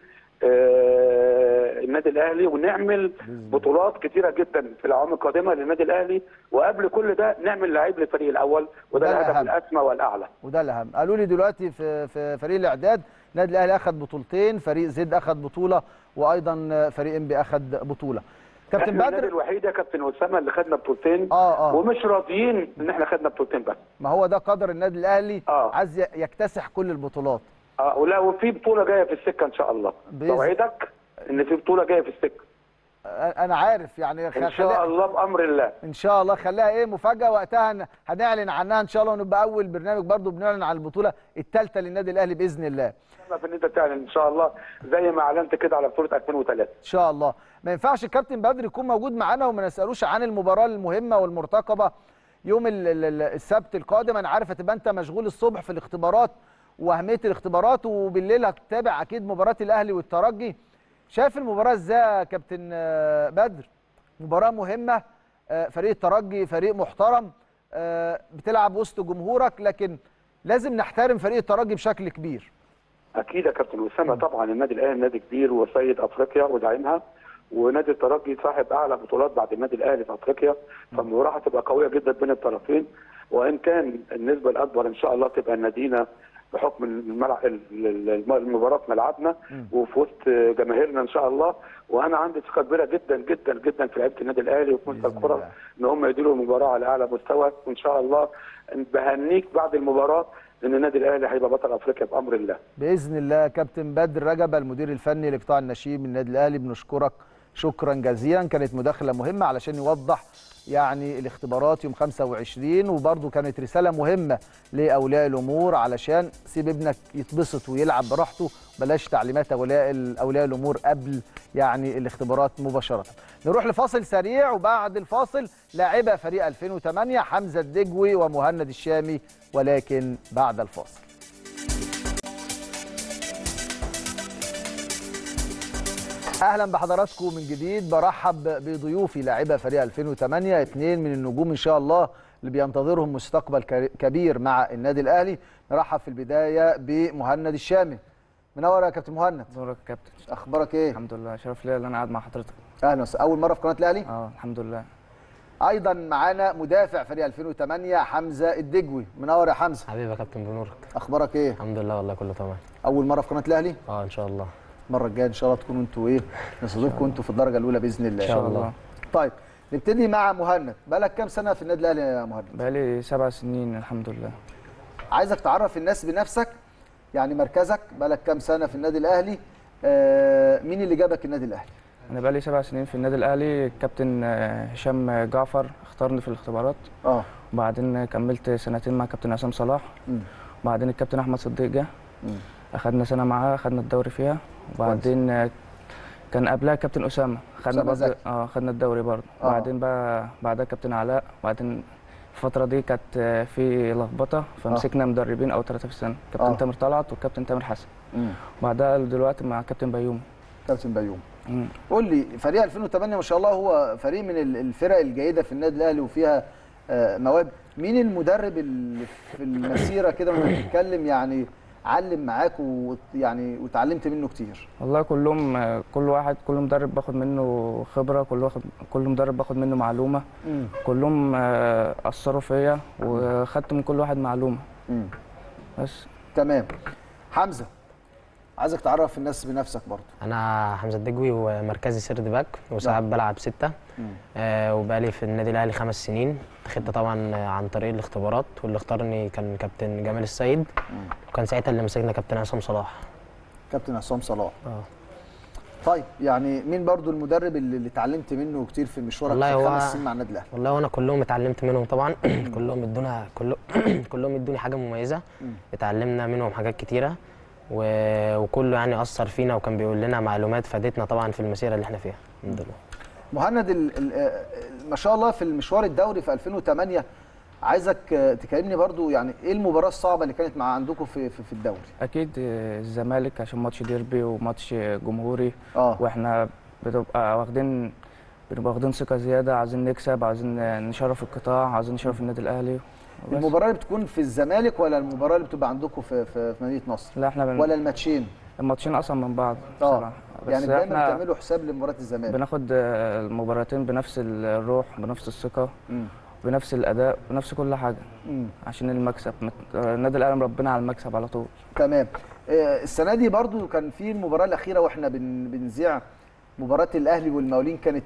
آه، النادي الاهلي ونعمل بطولات كتيره جدا في الاعوام القادمه للنادي الاهلي وقبل كل ده نعمل لعيب للفريق الاول وده وده الهدف الأهم. الاسمى والاعلى وده الاهم قالوا لي دلوقتي في في فريق الاعداد النادي الاهلي اخذ بطولتين فريق زد اخذ بطوله وايضا فريق انبي اخذ بطوله كابتن احنا النادي بدر الوحيد يا كابتن اسامه اللي خدنا بطولتين اه اه ومش راضيين ان احنا خدنا بطولتين بس ما هو ده قدر النادي الاهلي آه. عايز ي- يكتسح كل البطولات اه ولا وفي بطوله جايه في السكه ان شاء الله بإذن- توعدك ان في بطوله جايه في السكه أ- انا عارف يعني خ- ان شاء خليها- الله بامر الله ان شاء الله خليها ايه مفاجاه وقتها هن- هنعلن عنها ان شاء الله ونبقى اول برنامج برضو بنعلن عن البطوله الثالثه للنادي الاهلي باذن الله أنا في ان انت تعلن ان شاء الله زي ما اعلنت كده على بطوله 2003 ان شاء الله ما ينفعش الكابتن بدر يكون موجود معانا وما نسالوش عن المباراه المهمه والمرتقبه يوم ال- ال- ال- السبت القادم انا عارف هتبقى انت مشغول الصبح في الاختبارات واهميه الاختبارات وبالليل هتتابع اكيد مباراه الاهلي والترجي شايف المباراه ازاي يا كابتن آه، بدر مباراه مهمه آه، فريق الترجي فريق محترم آه، بتلعب وسط جمهورك لكن لازم نحترم فريق الترجي بشكل كبير اكيد يا كابتن اسامه طبعا النادي الاهلي نادي كبير وسيد افريقيا وداعمها ونادي الترجي صاحب اعلى بطولات بعد النادي الاهلي في افريقيا فالمباراه هتبقى قويه جدا بين الطرفين وان كان النسبه الاكبر ان شاء الله تبقى نادينا بحكم الملع... ال- ال- المباراه في ملعبنا وفي وسط جماهيرنا ان شاء الله وانا عندي ثقه كبيره جدا جدا جدا في لعيبه النادي الاهلي وفي مستوى بإذن الكره الله. ان هم يديروا المباراه على اعلى مستوى وان شاء الله بهنيك بعد المباراه ان النادي الاهلي هيبقى بطل افريقيا بامر الله باذن الله كابتن بدر رجب المدير الفني لقطاع الناشئين من النادي الاهلي بنشكرك شكرا جزيلا كانت مداخله مهمه علشان يوضح يعني الاختبارات يوم 25 وبرده كانت رساله مهمه لاولياء الامور علشان سيب ابنك يتبسط ويلعب براحته بلاش تعليمات اولياء اولياء الامور قبل يعني الاختبارات مباشره نروح لفاصل سريع وبعد الفاصل لاعبه فريق 2008 حمزه الدجوي ومهند الشامي ولكن بعد الفاصل اهلا بحضراتكم من جديد برحب بضيوفي لاعبه فريق 2008 اثنين من النجوم ان شاء الله اللي بينتظرهم مستقبل كر- كبير مع النادي الاهلي نرحب في البدايه بمهند الشامي منور يا كابتن مهند دورك يا كابتن اخبارك ايه الحمد لله شرف ليا ان انا قاعد مع حضرتك اهلا وسهلا اول مره في قناه الاهلي اه الحمد لله ايضا معانا مدافع فريق 2008 حمزه الدجوي منور يا حمزه حبيبي يا كابتن بنورك اخبارك ايه الحمد لله والله كله تمام اول مره في قناه الاهلي اه ان شاء الله المره الجايه ان شاء الله تكونوا انتوا ايه نستضيفكم انتوا في الدرجه الاولى باذن الله ان شاء الله طيب نبتدي مع مهند بقالك كام سنه في النادي الاهلي يا مهند بقالي سبع سنين الحمد لله عايزك تعرف الناس بنفسك يعني مركزك بقالك كام سنه في النادي الاهلي آه مين اللي جابك النادي الاهلي انا بقالي سبع سنين في النادي الاهلي الكابتن آه، هشام جعفر اختارني في الاختبارات اه وبعدين كملت سنتين مع كابتن عصام صلاح مم. وبعدين الكابتن احمد صديق جه مم. اخدنا سنه معاه اخدنا الدوري فيها وبعدين آه، كان قبلها كابتن اسامه خدنا أسامة برضه زكي. اه خدنا الدوري برضه آه. وبعدين بقى بعدها كابتن علاء وبعدين الفترة دي كانت آه، في لخبطة فمسكنا مدربين أو ثلاثة في السنة كابتن آه. تامر طلعت والكابتن تامر حسن مم. بعدها دلوقتي مع كابتن بيومي كابتن بيوم مم. قول لي فريق 2008 ما شاء الله هو فريق من ال- الفرق الجيده في النادي الاهلي وفيها آه، مواهب مين المدرب اللي في المسيره كده وانت بتتكلم يعني علم معاك ويعني وتعلمت منه كتير والله كلهم آه، كل واحد كل مدرب باخد منه خبرة كل واحد كل مدرب باخد منه معلومة مم. كلهم آه، أثروا فيا وخدت من كل واحد معلومة مم. بس تمام حمزه عايزك تعرف الناس بنفسك برضه انا حمزه الدجوي ومركزي سيرد باك وساعات بلعب سته آه وبقالي في النادي الاهلي خمس سنين خدت طبعا عن طريق الاختبارات واللي اختارني كان كابتن جمال السيد وكان ساعتها اللي مسكنا كابتن عصام صلاح كابتن عصام صلاح اه طيب يعني مين برضه المدرب اللي, اللي اتعلمت منه كتير في مشوارك والله في هو- خمس سنين مع النادي الاهلي والله وانا كلهم اتعلمت منهم طبعا كلهم ادونا كله كلهم ادوني حاجه مميزه اتعلمنا منهم حاجات كتيره و... وكله يعني اثر فينا وكان بيقول لنا معلومات فادتنا طبعا في المسيره اللي احنا فيها الحمد لله مهند ال ال آه، ما شاء الله في المشوار الدوري في 2008 عايزك آه، تكلمني برضو يعني ايه المباراه الصعبه اللي كانت مع عندكم في في, في الدوري أكيد آه، الزمالك عشان ماتش ديربي وماتش جمهوري اه واحنا بنبقى واخدين بنبقى واخدين ثقة زيادة عايزين نكسب عايزين نشرف القطاع عايزين نشرف النادي الأهلي وبس. المباراه اللي بتكون في الزمالك ولا المباراه اللي بتبقى عندكم في في, في مدينه نصر لا احنا بن... ولا الماتشين الماتشين أصلا من بعض اه بصراحة بس يعني دايما احنا بتعملوا حساب لمباراه الزمالك بناخد آه، المباراتين بنفس الروح بنفس الثقة مم. بنفس الأداء بنفس كل حاجة مم. عشان المكسب مت- آه، النادي الأهلي مربنا على المكسب على طول تمام آه، السنه دي برضو كان في المباراه الاخيره واحنا بن بنذيع مباراه الاهلي والمقاولين كانت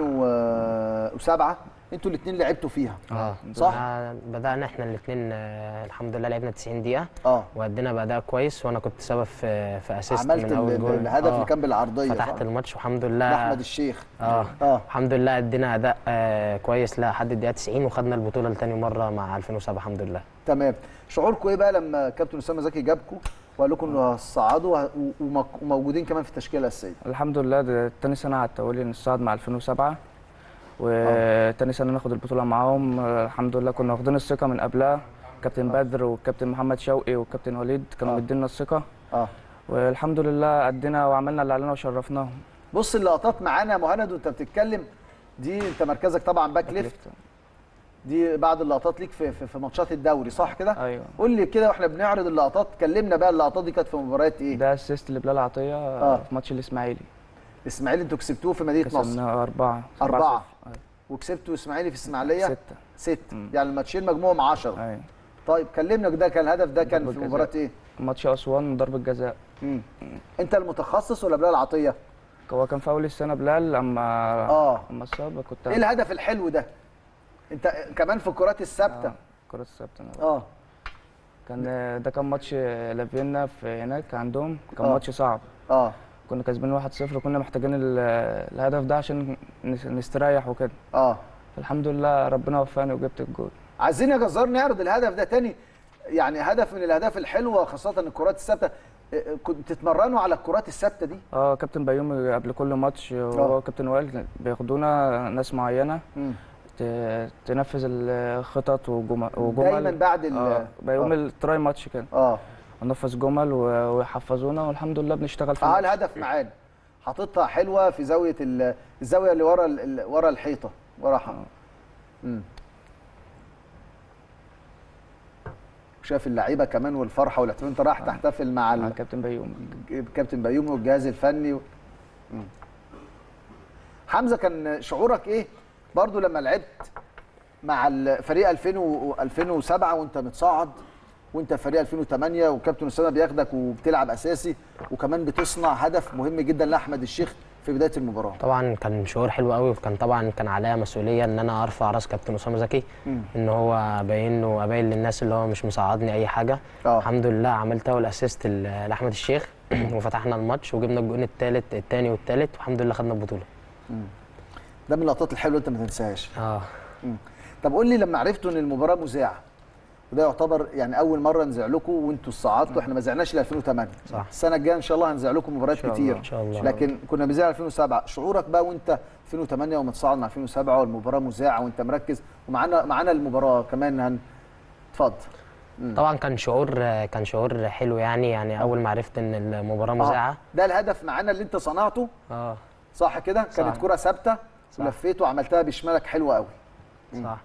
2007 انتوا الاثنين لعبتوا فيها اه صح؟ آه، بدانا احنا الاثنين الحمد لله لعبنا 90 دقيقه اه وادينا باداء كويس وانا كنت سبب في في اسيست عملت من ال- اول ال- جول الهدف آه، اللي كان بالعرضيه فتحت صح؟ الماتش والحمد لله لاحمد الشيخ اه اه الحمد لله ادينا اداء آه كويس لحد الدقيقه 90 وخدنا البطوله لتاني مره مع 2007 الحمد لله تمام شعوركم ايه بقى لما كابتن اسامه زكي جابكم وقال لكم انه هتصعدوا وه- ومك- وموجودين كمان في التشكيله الاساسيه الحمد لله ده تاني سنة على التوالي نصعد مع 2007 وتاني سنة ناخد البطولة معاهم آه، الحمد لله كنا واخدين الثقة من قبلها كابتن بدر والكابتن محمد شوقي والكابتن وليد كانوا آه. مدينا الثقة اه والحمد لله أدينا وعملنا اللي علينا وشرفناهم بص اللقطات معانا يا مهند وانت بتتكلم دي انت مركزك طبعا باك ليفت دي بعض اللقطات ليك في في, في ماتشات الدوري صح كده؟ أيوه قول لي كده واحنا بنعرض اللقطات كلمنا بقى اللقطات دي كانت في مباريات ايه؟ ده اسيست لبلال عطية آه. آه. في ماتش الإسماعيلي اسماعيلي انتوا كسبتوه في مدينه نصر كسبنا أربعة أربعة. صفر. وكسبتوا اسماعيلي في اسماعيليه ستة ست مم. يعني الماتشين مجموعهم 10 أيوه طيب كلمنا ده كان الهدف ده كان ضربة في جزاء. مباراه ايه ماتش اسوان ضربه جزاء مم. انت المتخصص ولا بلال عطيه هو كان في اول السنه بلال اما آه. اما اتصاب كنت ايه الهدف الحلو ده انت كمان في الكرات الثابته آه، كرة الثابتة أنا اه كان ده كان ماتش لافينا في هناك عندهم كان آه. ماتش صعب اه كنا كسبانين 1-0 وكنا محتاجين ال- الهدف ده عشان نس- نستريح وكده اه الحمد لله ربنا وفقني وجبت الجول عايزين يا جزار نعرض الهدف ده تاني يعني هدف من الاهداف الحلوه خاصه الكرات الثابته إيه، كنت تتمرنوا على الكرات الثابته دي اه كابتن بيومي قبل كل ماتش وهو كابتن وائل بياخدونا ناس معينه مم. ت- تنفذ الخطط وجمل وجمل دايما بعد ال اه بيومي آه. التراي ماتش كده اه ننفذ جمل و- ويحفظونا والحمد لله بنشتغل في اه الماتش. الهدف معانا حاططها حلوه في زاويه ال- الزاويه اللي ورا ال- ال- ورا الحيطه ورا ح- مم. شاف اللعيبه كمان والفرحه والاحتفال انت رايح تحتفل مع مع ال- كابتن بيومي كابتن بيومي والجهاز الفني و... مم. حمزه كان شعورك ايه برضو لما لعبت مع الفريق 2000 و 2007 وانت متصاعد وانت فريق 2008 وكابتن اسامه بياخدك وبتلعب اساسي وكمان بتصنع هدف مهم جدا لاحمد الشيخ في بدايه المباراه طبعا كان شعور حلو قوي وكان طبعا كان عليا مسؤوليه ان انا ارفع راس كابتن اسامه زكي ان هو ابين له ابين للناس اللي هو مش مساعدني اي حاجه آه. الحمد لله عملت اول اسيست ل- لاحمد الشيخ وفتحنا الماتش وجبنا الجون الثالث الثاني والثالث والحمد لله خدنا البطوله ده من اللقطات الحلوه انت ما تنساهاش اه طب قول لي لما عرفتوا ان المباراه مذاعه وده يعتبر يعني اول مره نذيع لكم وانتوا صعدتوا احنا ما زعناش ل 2008 صح. السنه الجايه ان شاء الله هنذيع لكم مباريات شاء كتير الله. إن شاء الله. لكن كنا بنذيع 2007 شعورك بقى وانت 2008 ومتصاعد مع 2007 والمباراه مذاعه وانت مركز ومعانا معانا المباراه كمان هن اتفضل طبعا كان شعور كان شعور حلو يعني يعني اول ما عرفت ان المباراه آه. مذاعه ده الهدف معانا اللي انت صنعته اه صح كده كانت صح. كره ثابته صح. ولفيت وعملتها بشمالك حلوه قوي صح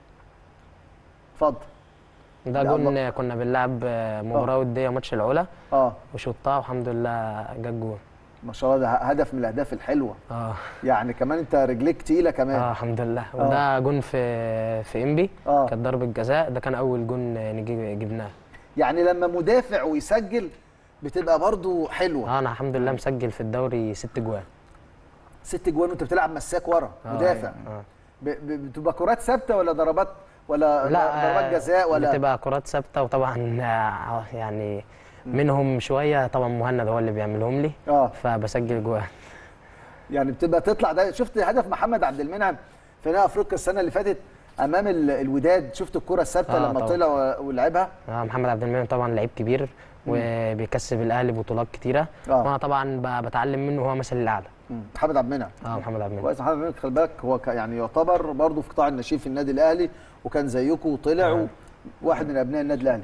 اتفضل ده يا الله. جون كنا بنلعب مباراه وديه ماتش العلا اه وشطها والحمد لله جت جون ما شاء الله ده هدف من الاهداف الحلوه اه يعني كمان انت رجليك تقيله كمان اه الحمد لله وده جون في في انبي آه. كانت ضربه جزاء ده كان اول جون نجي جبناه يعني لما مدافع ويسجل بتبقى برضو حلوه اه انا الحمد لله مسجل في الدوري ست جوان ست جوان وانت بتلعب مساك ورا آه، مدافع آه. ب- ب- بتبقى كرات ثابته ولا ضربات ولا لا ضربات آه، جزاء ولا بتبقى كرات ثابته وطبعا آه، يعني منهم شويه طبعا مهند هو اللي بيعملهم لي اه فبسجل جوان يعني بتبقى تطلع ده شفت هدف محمد عبد المنعم في نهائي افريقيا السنه اللي فاتت امام ال- الوداد شفت الكره الثابته آه، لما طبعا. طلع و- ولعبها آه محمد عبد المنعم طبعا لعيب كبير وبيكسب الاهلي بطولات كتيره آه. وانا طبعا ب- بتعلم منه هو مثلي الاعلى مم. محمد عبد المنعم اه محمد عبد المنعم كويس محمد عبد المنعم خلي بالك هو ك- يعني يعتبر برضه في قطاع الناشئين في النادي الاهلي وكان زيكم وطلع آه. واحد من ابناء النادي الاهلي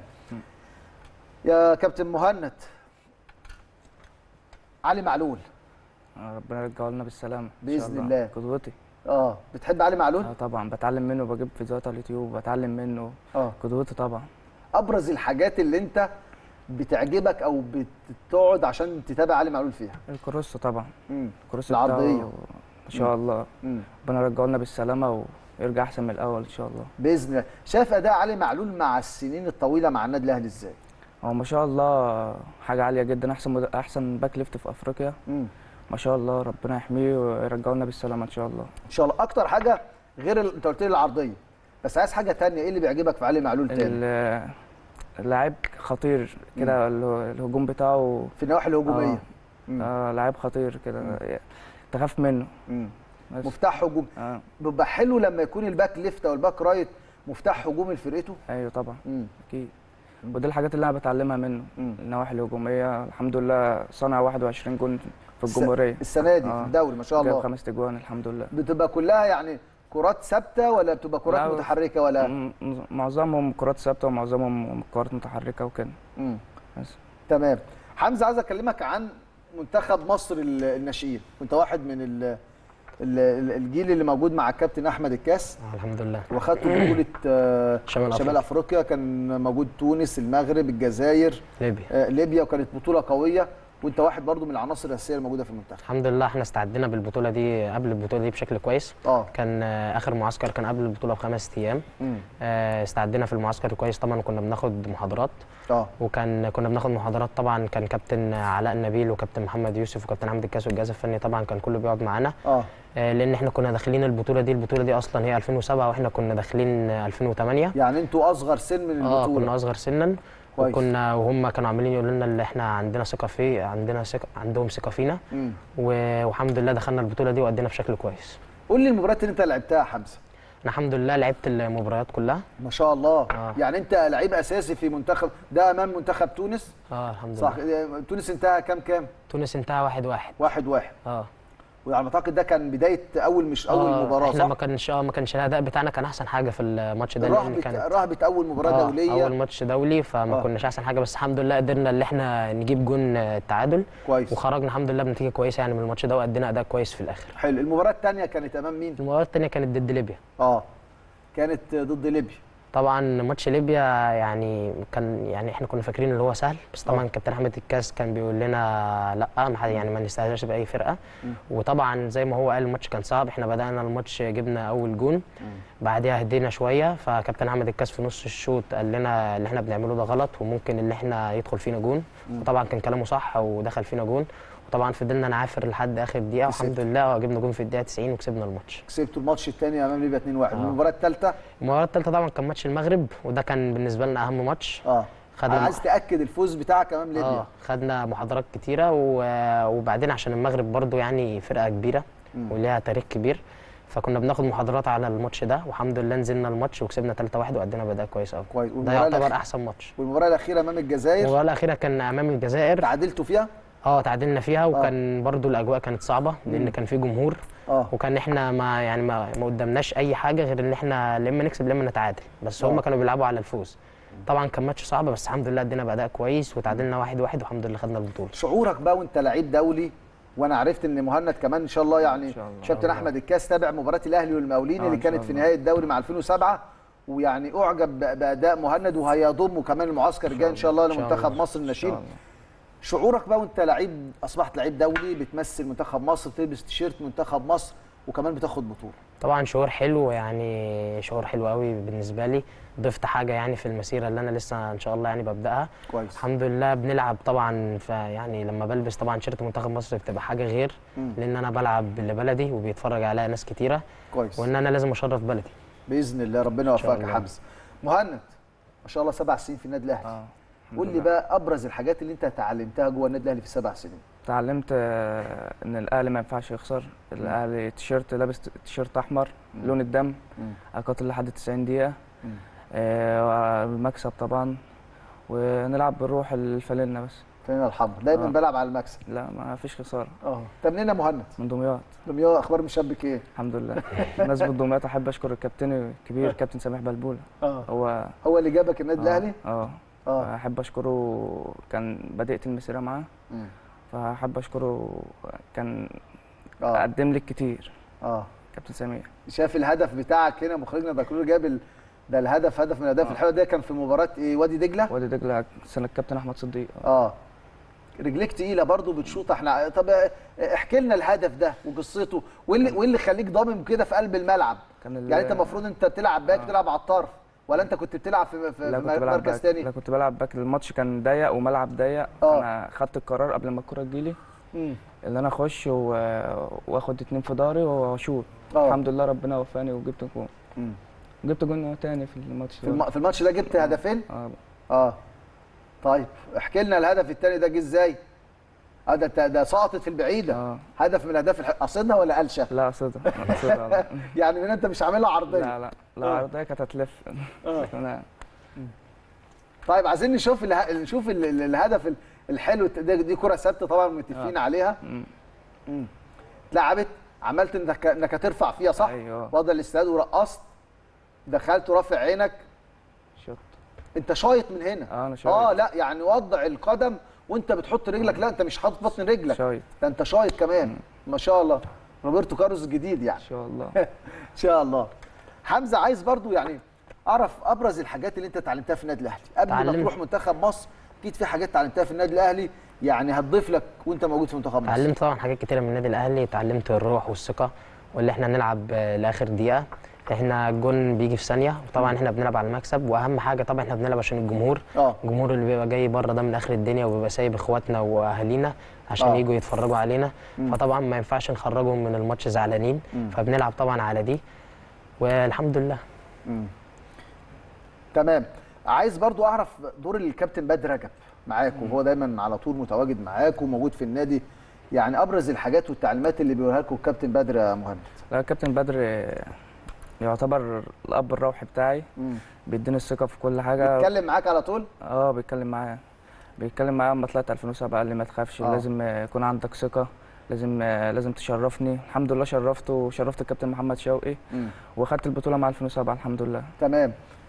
يا كابتن مهند علي معلول آه، ربنا يرجعه لنا بالسلامه إن بإذن شاء الله. الله. قدوتي اه بتحب علي معلول اه طبعا بتعلم منه بجيب فيديوهات على اليوتيوب بتعلم منه اه قدوتي طبعا ابرز الحاجات اللي انت بتعجبك او بتقعد عشان تتابع علي معلول فيها الكروس طبعا امم الكروس العرضية. بتاعه ان شاء الله امم ربنا يرجعه لنا بالسلامه ويرجع احسن من الاول ان شاء الله باذن الله شايف اداء علي معلول مع السنين الطويله مع النادي الاهلي ازاي هو ما شاء الله حاجه عاليه جدا احسن مد... احسن باك ليفت في افريقيا امم ما شاء الله ربنا يحميه ويرجعه لنا بالسلامه ان شاء الله ان شاء الله اكتر حاجه غير ال... انت قلت لي العرضيه بس عايز حاجه تانية ايه اللي بيعجبك في علي معلول تاني ال- اللاعب خطير كده اله- الهجوم بتاعه في النواحي الهجوميه مم. آه لاعب خطير كده تخاف منه مم. بس. مفتاح هجوم اه بيبقى حلو لما يكون الباك ليفت او الباك رايت مفتاح هجومي لفرقته ايوه طبعا امم اكيد ودي الحاجات اللي انا بتعلمها منه مم. النواحي الهجوميه الحمد لله صنع 21 جون في الجمهوريه السنه دي آه. في الدوري ما شاء جاب الله خمس اجوان الحمد لله بتبقى كلها يعني كرات ثابته ولا بتبقى كرات لا، متحركه ولا م- م- معظمهم كرات ثابته ومعظمهم كرات متحركه وكده مم. بس تمام حمزه عايز اكلمك عن منتخب مصر ال- الناشئين كنت واحد من ال ال- ال- الجيل اللي موجود مع الكابتن احمد الكاس آه الحمد لله واخدت بطوله آه، شمال شمال افريقيا كان موجود تونس المغرب الجزائر ليبيا آه، ليبيا وكانت بطوله قويه وانت واحد برضو من العناصر الاساسيه الموجوده في المنتخب الحمد لله احنا استعدينا بالبطوله دي قبل البطوله دي بشكل كويس اه كان آه، اخر معسكر كان قبل البطوله بخمس ايام مم. آه، استعدينا في المعسكر كويس طبعا وكنا بناخد محاضرات اه وكان كنا بناخد محاضرات طبعا كان كابتن علاء النبيل وكابتن محمد يوسف وكابتن حمد الكاس والجهاز الفني طبعا كان كله بيقعد معانا اه آه، لان احنا كنا داخلين البطوله دي البطوله دي اصلا هي 2007 واحنا كنا داخلين آه، 2008 يعني انتوا اصغر سن من اه البطوله كنا اصغر سنا كويس. وكنا وهم كانوا عمالين يقولوا لنا اللي احنا عندنا ثقه في عندنا ثقه عندهم ثقه فينا مم. و- والحمد لله دخلنا البطوله دي وادينا بشكل كويس قول لي المباريات اللي انت لعبتها يا حمزه انا الحمد لله لعبت المباريات كلها ما شاء الله آه. يعني انت لعيب اساسي في منتخب ده امام منتخب تونس اه الحمد صح لله تونس انتهى كام كام تونس انتهى واحد واحد واحد واحد اه وعلى ما اعتقد ده كان بدايه اول مش اول آه، مباراه احنا ما صح كانش اه ما كانش الاداء بتاعنا كان احسن حاجه في الماتش ده لان رهبه كانت رهبه اول مباراه آه، دوليه اول ماتش دولي فما آه. كناش احسن حاجه بس الحمد لله قدرنا ان احنا نجيب جون آه، التعادل كويس وخرجنا الحمد لله بنتيجه كويسه يعني من الماتش ده وادينا اداء كويس في الاخر حلو المباراه الثانيه كانت امام مين المباراه الثانيه كانت ضد ليبيا اه كانت ضد ليبيا طبعا ماتش ليبيا يعني كان يعني احنا كنا فاكرين اللي هو سهل بس طبعا كابتن احمد الكاس كان بيقول لنا لا ما حد- يعني ما نستهزئش باي فرقه وطبعا زي ما هو قال الماتش كان صعب احنا بدانا الماتش جبنا اول جون بعديها هدينا شويه فكابتن احمد الكاس في نص الشوط قال لنا اللي احنا بنعمله ده غلط وممكن اللي احنا يدخل فينا جون وطبعا كان كلامه صح ودخل فينا جون وطبعا فضلنا نعافر لحد اخر دقيقه والحمد لله اه جبنا جون في الدقيقه 90 وكسبنا الماتش كسبتوا الماتش الثاني امام ليبيا 2-1 المباراه الثالثه المباراه الثالثه طبعا كان ماتش المغرب وده كان بالنسبه لنا اهم ماتش اه خدنا عايز تاكد الفوز بتاعك امام ليبيا اه خدنا محاضرات كتيره و- وبعدين عشان المغرب برضو يعني فرقه كبيره وليها تاريخ كبير فكنا بناخد محاضرات على الماتش ده والحمد لله نزلنا الماتش وكسبنا 3-1 وادينا بدايه كويس قوي كويس ده والمباراه يعتبر الأخ- احسن ماتش والمباراه الاخيره امام الجزائر المباراه الاخيره كان امام الجزائر تعادلتوا فيها اه تعادلنا فيها وكان برضو الاجواء كانت صعبه لان كان في جمهور اه وكان احنا ما يعني ما, ما قدامناش اي حاجه غير ان احنا لا اما نكسب لا اما نتعادل بس آه. هم كانوا بيلعبوا على الفوز طبعا كان ماتش صعب بس الحمد لله ادينا باداء كويس وتعادلنا واحد واحد والحمد لله خدنا البطوله شعورك بقى وانت لعيب دولي وانا عرفت ان مهند كمان ان شاء الله يعني شاء الله. كابتن احمد الكاس تابع مباراه الاهلي والمقاولين آه، اللي إن شاء كانت في الله. نهايه الدوري مع 2007 ويعني اعجب ب- باداء مهند وهيضمه كمان المعسكر الجاي ان شاء الله إن شاء لمنتخب الله. مصر ان الناشئين شاء الله شعورك بقى وانت لعيب اصبحت لعيب دولي بتمثل منتخب مصر بتلبس تيشيرت منتخب مصر وكمان بتاخد بطوله طبعا شعور حلو يعني شعور حلو قوي بالنسبه لي ضفت حاجه يعني في المسيره اللي انا لسه ان شاء الله يعني ببداها كويس الحمد لله بنلعب طبعا ف يعني لما بلبس طبعا شيرت منتخب مصر بتبقى حاجه غير مم. لان انا بلعب لبلدي وبيتفرج عليا ناس كتيره كويس وان انا لازم اشرف بلدي باذن الله ربنا شاء يوفقك يا الله. حمزه مهند ما شاء الله سبع سنين في النادي الاهلي اه الحمد قول لي لله. بقى ابرز الحاجات اللي انت اتعلمتها جوه النادي الاهلي في السبع سنين اتعلمت آه، ان الاهلي ما ينفعش يخسر الاهلي تيشيرت لابس تيشيرت احمر لون الدم مم. اقاتل لحد 90 دقيقه مم. آه، المكسب طبعا ونلعب بالروح الفانلة بس خلينا الحمر دايما آه. بلعب على المكسب لا ما فيش خساره اه انت منين يا مهند من دمياط دمياط اخبار مشبك ايه الحمد لله بمناسبة دمياط احب اشكر الكابتن الكبير كابتن سامح بلبوله اه هو هو اللي جابك النادي آه، الاهلي اه اه احب اشكره كان بدأت المسيره معاه مم. فاحب اشكره كان اه قدم لي كتير اه كابتن سمير شاف الهدف بتاعك هنا مخرجنا بكرور جاب ال... ده الهدف هدف من الاهداف الحلوه ده كان في مباراه ايه وادي دجله وادي دجله سنه الكابتن احمد صديق اه رجليك تقيله برضو بتشوط احنا طب احكي لنا الهدف ده وقصته وايه اللي وايه اللي خليك ضامن كده في قلب الملعب كان ال- يعني انت المفروض انت بتلعب باك آه. تلعب على الطرف ولا انت كنت بتلعب في, في لا في كنت بلعب مركز باك تاني لا كنت بلعب باك الماتش كان ضيق وملعب ضيق آه. انا خدت القرار قبل ما الكره تجيلي مم. ان انا اخش و... واخد اتنين في ضهري واشوط آه. الحمد لله ربنا وفاني وجبت جون مم. جبت جون تاني في الماتش في, الم... في الماتش ده جبت هدفين اه اه طيب احكي لنا الهدف الثاني ده جه ازاي اه ده ده- ده سقطت في البعيده اه هدف من الاهداف الح... قصدها ولا قلشه لا قصدها قصدها يعني من انت مش عاملها عرضيه لا لا لا آه. عرضيه كانت هتلف آه. لكن أنا طيب عايزين نشوف اله... نشوف ال... ال- الهدف ال- الحلو ده دي كره ثابته طبعا متفقين عليها مم. مم. اتلعبت عملت انك انك هترفع فيها صح أيوه. وضع الاستاد ورقصت دخلت ورافع عينك شوت انت شايط من هنا اه انا شايط اه لا يعني وضع القدم وانت بتحط رجلك لا انت مش حاطط بطن رجلك شايط ده انت شايط كمان ما شاء الله روبرتو كارلوس الجديد يعني ان شاء الله ان شاء الله حمزه عايز برضو يعني اعرف ابرز الحاجات اللي انت اتعلمتها في النادي الاهلي قبل ما اتعلمت. تروح منتخب مصر اكيد في حاجات اتعلمتها في النادي الاهلي يعني هتضيف لك وانت موجود في منتخب مصر اتعلمت طبعا حاجات كتيره من النادي الاهلي اتعلمت الروح والثقه واللي احنا نلعب آه، لاخر دقيقه احنا الجون بيجي في ثانيه وطبعا احنا بنلعب على المكسب واهم حاجه طبعا احنا بنلعب عشان الجمهور اه الجمهور اللي بيبقى جاي بره ده من اخر الدنيا وبيبقى سايب اخواتنا واهالينا عشان آه. يجوا يتفرجوا علينا فطبعا ما ينفعش نخرجهم من الماتش زعلانين فبنلعب طبعا على دي والحمد لله تمام عايز برضو اعرف دور الكابتن بدر رجب معاك وهو دايما على طول متواجد معاك وموجود في النادي يعني ابرز الحاجات والتعليمات اللي بيقولها لكم الكابتن بدر يا مهند لا كابتن بدر يعتبر الاب الروحي بتاعي مم. بيديني الثقه في كل حاجه بيتكلم معاك على طول اه بيتكلم معايا بيتكلم معايا لما طلعت 2007 قال لي ما تخافش آه. لازم آه، يكون عندك ثقه لازم آه، لازم تشرفني الحمد لله شرفته وشرفت الكابتن محمد شوقي مم. واخدت البطوله مع 2007 الحمد لله تمام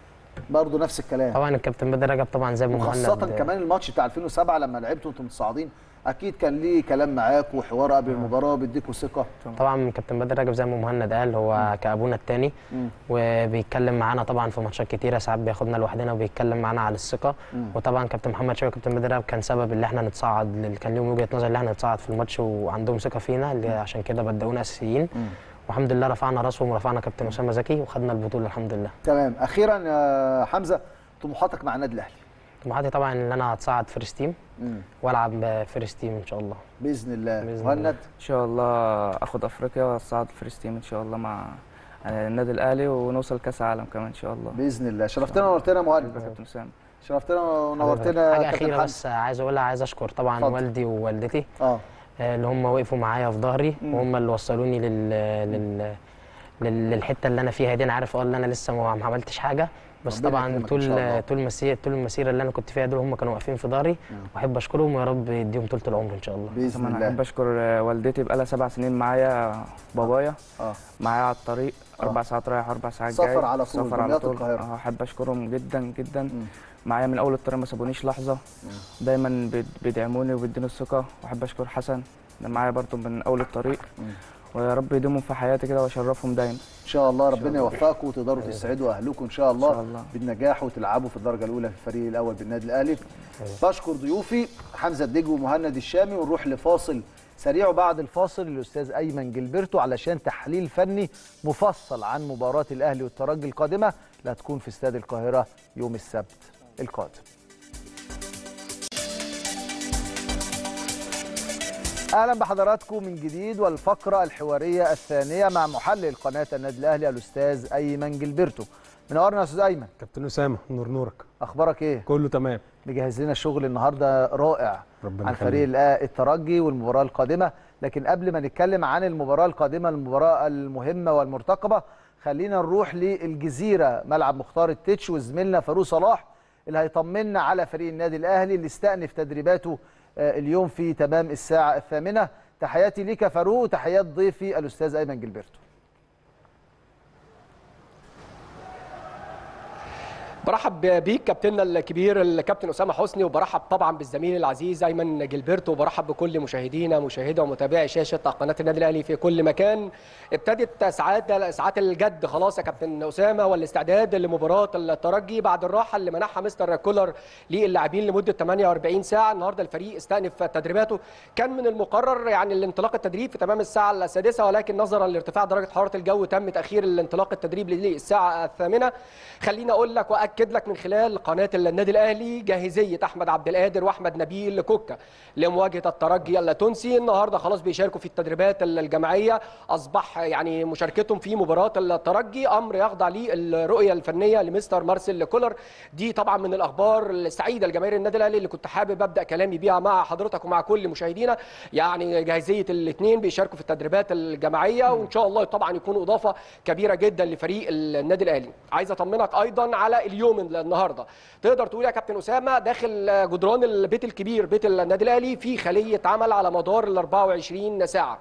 برضو نفس الكلام طبعا الكابتن بدر رجب طبعا زي ما وخاصة مهند كمان الماتش بتاع 2007 لما لعبتوا انتم متصاعدين اكيد كان ليه كلام معاك وحوار قبل المباراة بيديكوا ثقة طبعا كابتن بدر رجب زي ما مهند قال هو كابونا الثاني مم. وبيتكلم معانا طبعا في ماتشات كتيره ساعات بياخدنا لوحدنا وبيتكلم معانا على الثقه وطبعا كابتن محمد شوقي كابتن بدر رجب كان سبب اللي احنا نتصعد اللي كان ليهم وجهه نظر اللي احنا نتصعد في الماتش وعندهم ثقه فينا اللي عشان كده بدأونا اساسيين والحمد لله رفعنا راسهم ورفعنا كابتن اسامه زكي وخدنا البطوله الحمد لله تمام اخيرا يا حمزة طموحاتك مع النادي الاهلي طموحاتي طبعا ان انا هتصعد فيرست تيم مم. والعب فيرست تيم ان شاء الله باذن الله بإذن مهند الله. ان شاء الله اخد افريقيا واصعد فريست تيم ان شاء الله مع آه، النادي الاهلي ونوصل كاس عالم كمان ان شاء الله باذن الله شرفتنا ونورتنا يا حبيبي يا مهند كابتن اسامه شرفتنا ونورتنا حاجه يا كابتن اخيره حمزة. بس عايز اقولها عايز اشكر طبعا اتفضل. والدي ووالدتي اه آه، اللي هم وقفوا معايا في ظهري مم. وهم اللي وصلوني لل... لل... لل... للحته اللي انا فيها دي انا عارف اه ان انا لسه ما ما عملتش حاجه بس ربنا طبعا يكرمك إن شاء الله. طول طول المسيره طول المسيره اللي انا كنت فيها دول هم كانوا واقفين في ظهري واحب اشكرهم ويا رب يديهم طول العمر ان شاء الله باذن طبعا الله احب اشكر آه، والدتي بقالها سبع سنين معايا بابايا اه معايا على الطريق اربع ساعات رايح اربع ساعات جاي سفر على طول، سفر على دمياط طول القاهرة. آه، احب اشكرهم جدا جدا معايا من اول الطريق ما سابونيش لحظه دايما بيد- بيدعموني وبيديني الثقه واحب اشكر حسن اللي معايا برضو من اول الطريق ويا رب يديمهم في حياتي كده واشرفهم دايما ان شاء الله ربنا يوفقكم وتقدروا تسعدوا اهلكم ان شاء الله, إن شاء الله. بالنجاح وتلعبوا في الدرجه الاولى في الفريق الاول بالنادي الاهلي بشكر ضيوفي حمزه الدجو ومهند الشامي ونروح لفاصل سريع وبعد الفاصل الاستاذ ايمن جilberto علشان تحليل فني مفصل عن مباراه الاهلي والترجي القادمه اللي هتكون في استاد القاهره يوم السبت القادم اهلا بحضراتكم من جديد والفقره الحواريه الثانيه مع محلل قناه النادي الاهلي الاستاذ ايمن جilberto منورنا يا استاذ ايمن كابتن اسامه نور نورك اخبارك ايه كله تمام مجهز لنا شغل النهارده رائع ربنا عن يخليك. فريق الآ- الترجي والمباراه القادمه لكن قبل ما نتكلم عن المباراه القادمه المباراه المهمه والمرتقبه خلينا نروح للجزيره ملعب مختار التتش وزميلنا فاروق صلاح اللي هيطمنا على فريق النادي الاهلي اللي استأنف تدريباته آه، اليوم في تمام الساعه الثامنه تحياتي ليك يا فاروق وتحيات ضيفي الاستاذ ايمن جilberto برحب بيك كابتننا الكبير الكابتن اسامه حسني وبرحب طبعا بالزميل العزيز ايمن جilberto وبرحب بكل مشاهدينا مشاهده ومتابعي شاشه قناه النادي الاهلي في كل مكان ابتدت ساعات ساعات الجد خلاص يا كابتن اسامه والاستعداد لمباراه الترجي بعد الراحه اللي منحها مستر كولر للاعبين لمده 48 ساعه النهارده الفريق استأنف تدريباته كان من المقرر يعني الانطلاق التدريب في تمام الساعه السادسه ولكن نظرا لارتفاع درجه حراره الجو تم تاخير الانطلاق التدريب للساعه الثامنه خليني اقول لك واكد لك من خلال قناه النادي الاهلي جاهزيه احمد عبد القادر واحمد نبيل كوكا لمواجهه الترجي التونسي النهارده خلاص بيشاركوا في التدريبات الجماعيه اصبح يعني مشاركتهم في مباراه الترجي امر يخضع للرؤيه الفنيه لمستر مارسيل كولر دي طبعا من الاخبار السعيده لجماهير النادي الاهلي اللي كنت حابب ابدا كلامي بيها مع حضرتك ومع كل مشاهدينا يعني جاهزيه الاثنين بيشاركوا في التدريبات الجماعيه وان شاء الله طبعا يكونوا اضافه كبيره جدا لفريق النادي الاهلي عايز اطمنك ايضا على اليوم النهارده تقدر تقول يا كابتن اسامه داخل جدران البيت الكبير بيت النادي الاهلي في خليه عمل على مدار ال 24 ساعه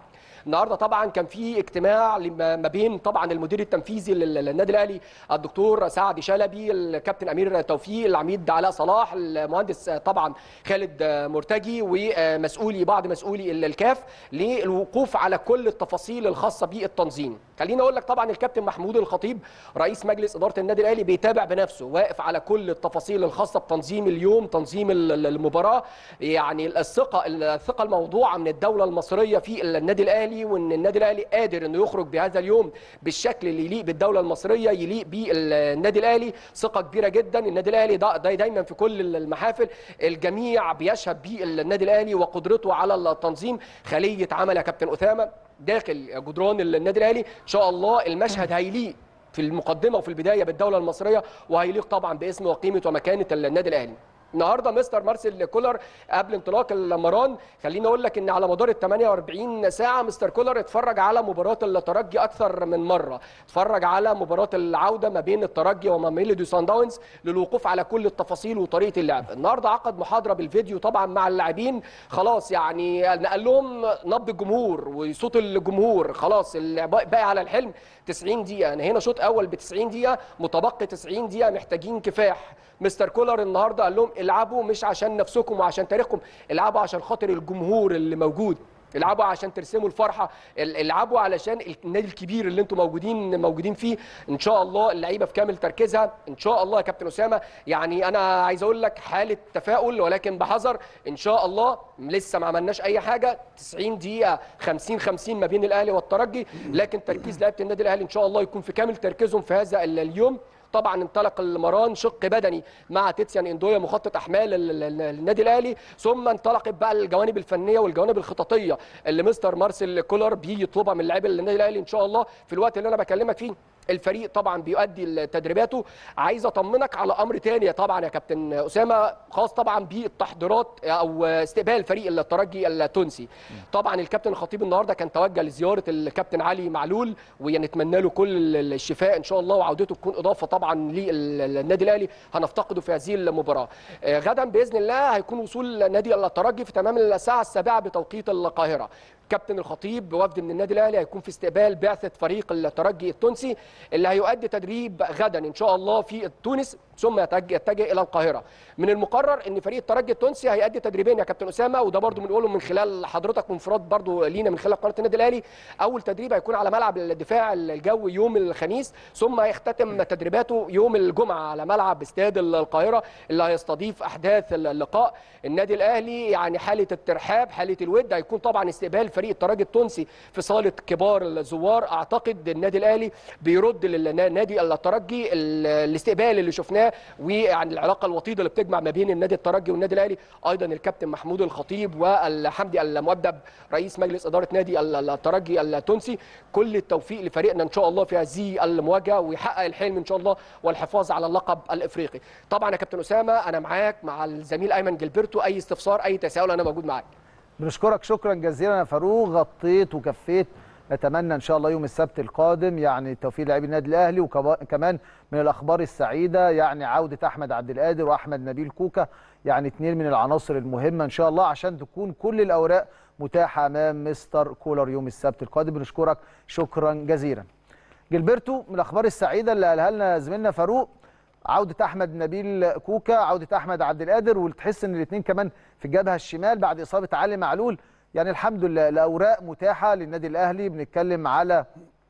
النهارده طبعا كان في اجتماع لما- ما بين طبعا المدير التنفيذي لل- للنادي الاهلي الدكتور سعد شلبي الكابتن امير توفيق العميد علاء صلاح المهندس طبعا خالد مرتجي ومسؤولي بعض مسؤولي الكاف للوقوف على كل التفاصيل الخاصه بالتنظيم خليني اقول لك طبعا الكابتن محمود الخطيب رئيس مجلس اداره النادي الاهلي بيتابع بنفسه واقف على كل التفاصيل الخاصه بتنظيم اليوم تنظيم ال- ال- المباراه يعني الثقه الثقه الموضوعه من الدوله المصريه في النادي الاهلي وان النادي الاهلي قادر انه يخرج بهذا اليوم بالشكل اللي يليق بالدوله المصريه يليق بالنادي الاهلي ثقه كبيره جدا النادي الاهلي ده ده دايما في كل المحافل الجميع بيشهد بالنادي الاهلي وقدرته على التنظيم خليه عمل يا كابتن اسامه داخل جدران النادي الاهلي ان شاء الله المشهد هيليق في المقدمه وفي البدايه بالدوله المصريه وهيليق طبعا باسم وقيمه ومكانه النادي الاهلي النهارده مستر مارسيل كولر قبل انطلاق المران خليني اقول لك ان على مدار ال 48 ساعه مستر كولر اتفرج على مباراه الترجي اكثر من مره اتفرج على مباراه العوده ما بين الترجي وما ميلودي سان داونز للوقوف على كل التفاصيل وطريقه اللعب النهارده عقد محاضره بالفيديو طبعا مع اللاعبين خلاص يعني نقل لهم نبض الجمهور وصوت الجمهور خلاص اللي باقي على الحلم 90 دقيقه انا هنا شوط اول ب 90 دقيقه متبقي 90 دقيقه محتاجين كفاح مستر كولر النهارده قال لهم العبوا مش عشان نفسكم وعشان تاريخكم العبوا عشان خاطر الجمهور اللي موجود العبوا عشان ترسموا الفرحه ال- العبوا علشان النادي الكبير اللي انتم موجودين موجودين فيه ان شاء الله اللعيبه في كامل تركيزها ان شاء الله يا كابتن اسامه يعني انا عايز اقول لك حاله تفاؤل ولكن بحذر ان شاء الله لسه ما عملناش اي حاجه 90 دقيقه 50 50 ما بين الاهلي والترجي لكن تركيز لعيبه النادي الاهلي ان شاء الله يكون في كامل تركيزهم في هذا ال- اليوم طبعا انطلق المران شق بدني مع تيتسيان اندويا مخطط احمال ال- ال- النادي الاهلي ثم انطلقت بقى الجوانب الفنيه والجوانب الخططيه اللي مستر مارسيل كولر بيطلبها من لاعبي النادي الاهلي ان شاء الله في الوقت اللي انا بكلمك فيه الفريق طبعا بيؤدي تدريباته عايز اطمنك على امر تاني طبعا يا كابتن اسامه خاص طبعا بالتحضيرات او استقبال فريق الترجي التونسي طبعا الكابتن الخطيب النهارده كان توجه لزياره الكابتن علي معلول ونتمنى له كل الشفاء ان شاء الله وعودته تكون اضافه طبعا للنادي الاهلي هنفتقده في هذه المباراه آه، غدا باذن الله هيكون وصول نادي الترجي في تمام الساعه السابعه بتوقيت القاهره كابتن الخطيب بوفد من النادي الاهلي هيكون في استقبال بعثه فريق الترجي التونسي اللي هيؤدي تدريب غدا ان شاء الله في تونس ثم يتج- يتجه الى القاهره من المقرر ان فريق الترجي التونسي هيؤدي تدريبين يا كابتن اسامه وده برضو بنقوله من خلال حضرتك وانفراد برضو لينا من خلال قناه النادي الاهلي اول تدريب هيكون على ملعب الدفاع الجوي يوم الخميس ثم هيختتم تدريباته يوم الجمعه على ملعب استاد القاهره اللي هيستضيف احداث اللقاء النادي الاهلي يعني حاله الترحاب حاله الود هيكون طبعا استقبال فريق الترجي التونسي في صاله كبار الزوار اعتقد النادي الاهلي بيرد للنادي الترجي ال- الاستقبال اللي شفناه ويعني العلاقه الوطيده اللي بتجمع ما بين النادي الترجي والنادي الاهلي ايضا الكابتن محمود الخطيب والحمدي المؤدب رئيس مجلس اداره نادي ال- الترجي التونسي كل التوفيق لفريقنا ان شاء الله في هذه المواجهه ويحقق الحلم ان شاء الله والحفاظ على اللقب الافريقي طبعا يا كابتن اسامه انا معاك مع الزميل ايمن جilberto اي استفسار اي تساؤل انا موجود معاك بنشكرك شكرا جزيلا يا فاروق غطيت وكفيت نتمنى ان شاء الله يوم السبت القادم يعني التوفيق لاعبي النادي الاهلي وكمان من الاخبار السعيده يعني عوده احمد عبد القادر واحمد نبيل كوكا يعني اثنين من العناصر المهمه ان شاء الله عشان تكون كل الاوراق متاحه امام مستر كولر يوم السبت القادم بنشكرك شكرا جزيلا جilberto من الاخبار السعيده اللي قالها لنا زميلنا فاروق عودة أحمد نبيل كوكا عودة أحمد عبد القادر وتحس إن الاثنين كمان في الجبهة الشمال بعد إصابة علي معلول يعني الحمد لله الأوراق متاحة للنادي الأهلي بنتكلم على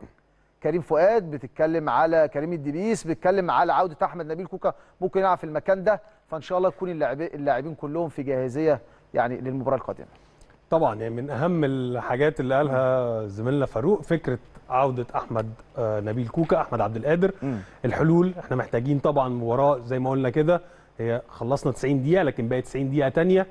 كريم فؤاد بتتكلم على كريم الدبيس بتتكلم على عودة أحمد نبيل كوكا ممكن يلعب في المكان ده فإن شاء الله يكون اللاعبين اللاعبين كلهم في جاهزية يعني للمباراة القادمة طبعا يعني من اهم الحاجات اللي قالها زميلنا فاروق فكره عوده احمد آه، نبيل كوكا احمد عبد القادر مم. الحلول احنا محتاجين طبعا مباراه زي ما قلنا كده هي خلصنا 90 دقيقه لكن باقي 90 دقيقه تانية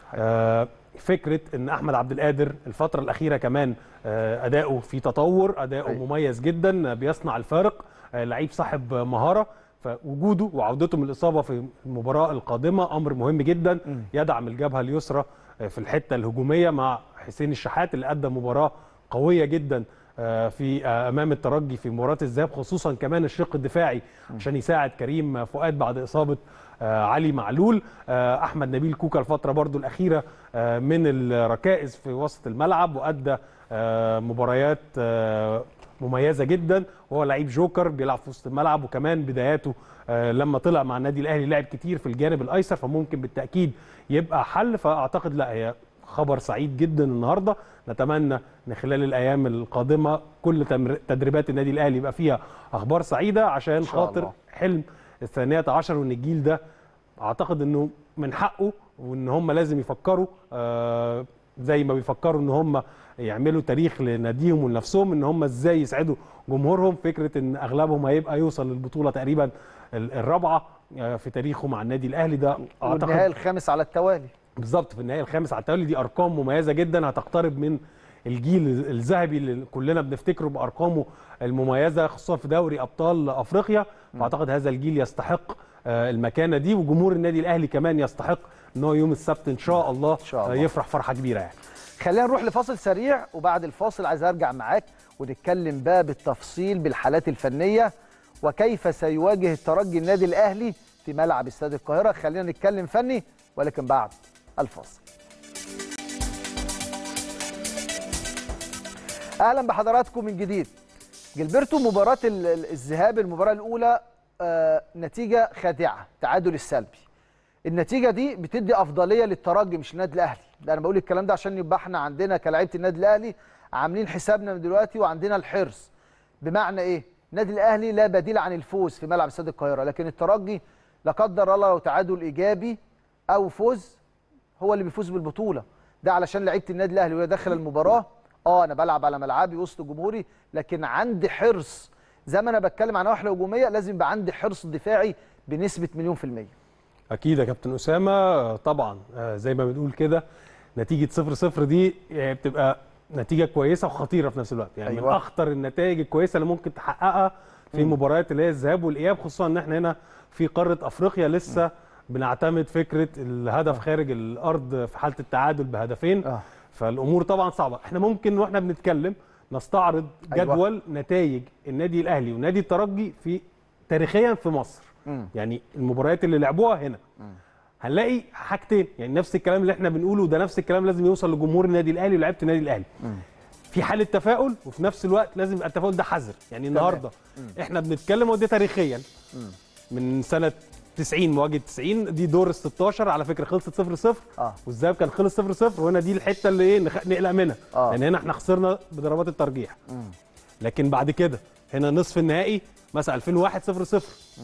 آه، فكره ان احمد عبد القادر الفتره الاخيره كمان آه، اداؤه في تطور اداؤه أيوة. مميز جدا آه، بيصنع الفارق آه، لعيب صاحب مهاره فوجوده وعودته من الاصابه في المباراه القادمه امر مهم جدا يدعم الجبهه اليسرى آه، في الحته الهجوميه مع حسين الشحات اللي ادى مباراه قويه جدا آه، في آه، امام الترجي في مباراه الذهاب خصوصا كمان الشق الدفاعي عشان يساعد كريم فؤاد بعد اصابه آه، علي معلول آه، احمد نبيل كوكا الفتره برضو الاخيره آه، من الركائز في وسط الملعب وادى آه، مباريات آه، مميزه جدا وهو لعيب جوكر بيلعب في وسط الملعب وكمان بداياته آه، لما طلع مع النادي الاهلي لعب كتير في الجانب الايسر فممكن بالتاكيد يبقى حل فاعتقد لا هي خبر سعيد جدا النهارده نتمنى ان خلال الايام القادمه كل تمر- تدريبات النادي الاهلي يبقى فيها اخبار سعيده عشان شاء خاطر الله. حلم الثانيه عشر وان الجيل ده اعتقد انه من حقه وان هم لازم يفكروا آه، زي ما بيفكروا ان هم يعملوا تاريخ لناديهم ولنفسهم ان هم ازاي يسعدوا جمهورهم فكره ان اغلبهم هيبقى يوصل للبطوله تقريبا ال- الرابعه آه، في تاريخه مع النادي الاهلي ده والنهائي اعتقد الخامس على التوالي بالظبط في النهائي الخامس على التوالي دي ارقام مميزه جدا هتقترب من الجيل الذهبي اللي كلنا بنفتكره بارقامه المميزه خصوصا في دوري ابطال افريقيا فاعتقد هذا الجيل يستحق آه، المكانه دي وجمهور النادي الاهلي كمان يستحق ان هو يوم السبت ان شاء الله, إن شاء الله. آه، يفرح فرحه كبيره يعني خلينا نروح لفاصل سريع وبعد الفاصل عايز ارجع معاك ونتكلم بقى بالتفصيل بالحالات الفنيه وكيف سيواجه الترجي النادي الاهلي في ملعب استاد القاهره خلينا نتكلم فني ولكن بعد الفاصل اهلا بحضراتكم من جديد جilberto مباراه ال- ال- الذهاب المباراه الاولى آه نتيجه خادعه تعادل السلبي النتيجه دي بتدي افضليه للترجي مش النادي الاهلي ده انا بقول الكلام ده عشان يبقى احنا عندنا كلاعيبه النادي الاهلي عاملين حسابنا من دلوقتي وعندنا الحرص بمعنى ايه النادي الاهلي لا بديل عن الفوز في ملعب استاد القاهره لكن الترجي لا قدر الله لو تعادل ايجابي او فوز هو اللي بيفوز بالبطوله ده علشان لعيبه النادي الاهلي وهي داخله المباراه اه انا بلعب على ملعبي وسط جمهوري لكن عندي حرص زي ما انا بتكلم عن نواحي هجوميه لازم يبقى عندي حرص دفاعي بنسبه مليون في الميه اكيد يا كابتن اسامه آه، طبعا آه، زي ما بنقول كده نتيجه 0 0 دي آه، بتبقى نتيجه كويسه وخطيره في نفس الوقت يعني أيوة. من أيوة. اخطر النتائج الكويسه اللي ممكن تحققها في مباريات اللي هي الذهاب والاياب خصوصا ان احنا هنا في قاره افريقيا لسه بنعتمد فكره الهدف خارج الارض في حاله التعادل بهدفين آه. فالامور طبعا صعبه احنا ممكن واحنا بنتكلم نستعرض أيوة. جدول نتائج النادي الاهلي ونادي الترجي في تاريخيا في مصر مم. يعني المباريات اللي لعبوها هنا هنلاقي حاجتين يعني نفس الكلام اللي احنا بنقوله ده نفس الكلام لازم يوصل لجمهور النادي الاهلي ولاعيبه النادي الاهلي في حاله تفاؤل وفي نفس الوقت لازم يبقى التفاؤل ده حذر يعني النهارده احنا بنتكلم ودي تاريخيا من سنه 90 مواجهه 90 دي دور ال 16 على فكره خلصت 0 0 آه. والذهاب كان خلص 0 0 وهنا دي الحته اللي ايه نخ- نقلق منها آه. لان هنا احنا خسرنا بضربات الترجيح لكن بعد كده هنا نصف النهائي مثلا 2001 0 0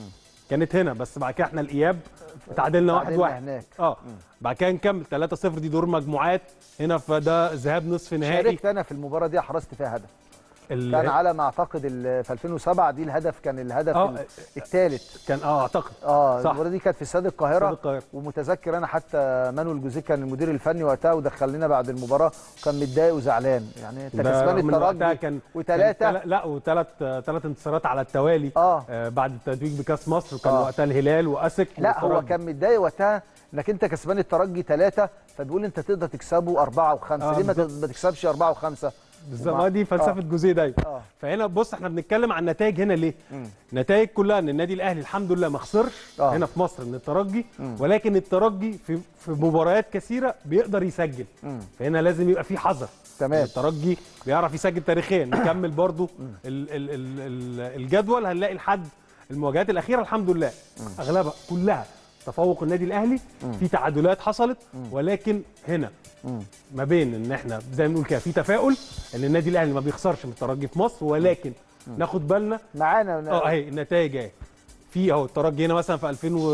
كانت هنا بس بعد كده احنا الاياب اتعادلنا 1 تعادلنا 1 هناك. اه بعد كده نكمل 3 0 دي دور مجموعات هنا فده ذهاب نصف نهائي شاركت انا في المباراه دي حرزت فيها هدف ال- كان على ما اعتقد ال- في 2007 دي الهدف كان الهدف آه. ال- الثالث كان اه اعتقد اه صح. المباراه دي كانت في استاد القاهره استاد القاهرة. ومتذكر انا حتى مانويل جوزيه كان المدير الفني وقتها ودخل لنا بعد المباراه وكان متضايق وزعلان يعني انت ده كسبان من وقتها الترجي كان وثلاثه كان تل- لا وثلاث ثلاث انتصارات على التوالي آه. آه بعد التتويج بكاس مصر وكان آه. وقتها الهلال واسك لا هو والترجي. كان متضايق وقتها انك انت كسبان الترجي ثلاثه فبيقول انت تقدر تكسبه اربعه وخمسه آه، ليه ما بالظبط. ما تكسبش اربعه وخمسه بالظبط ومع- ما دي فلسفه آه. جوزيه دايما آه. فهنا بص احنا بنتكلم عن نتائج هنا ليه؟ نتائج كلها ان النادي الاهلي الحمد لله ما خسرش آه. هنا في مصر من الترجي ولكن الترجي في في مباريات كثيره بيقدر يسجل فهنا لازم يبقى في حذر تمام. الترجي بيعرف يسجل تاريخيا نكمل برضو ال ال ال ال الجدول هنلاقي لحد المواجهات الاخيره الحمد لله اغلبها كلها تفوق النادي الاهلي في تعادلات حصلت ولكن هنا ما بين ان احنا زي ما بنقول كده في تفاؤل ان النادي الاهلي ما بيخسرش من الترجي في مصر ولكن ناخد بالنا معانا اه اهي النتائج اهي في اهو الترجي هنا مثلا في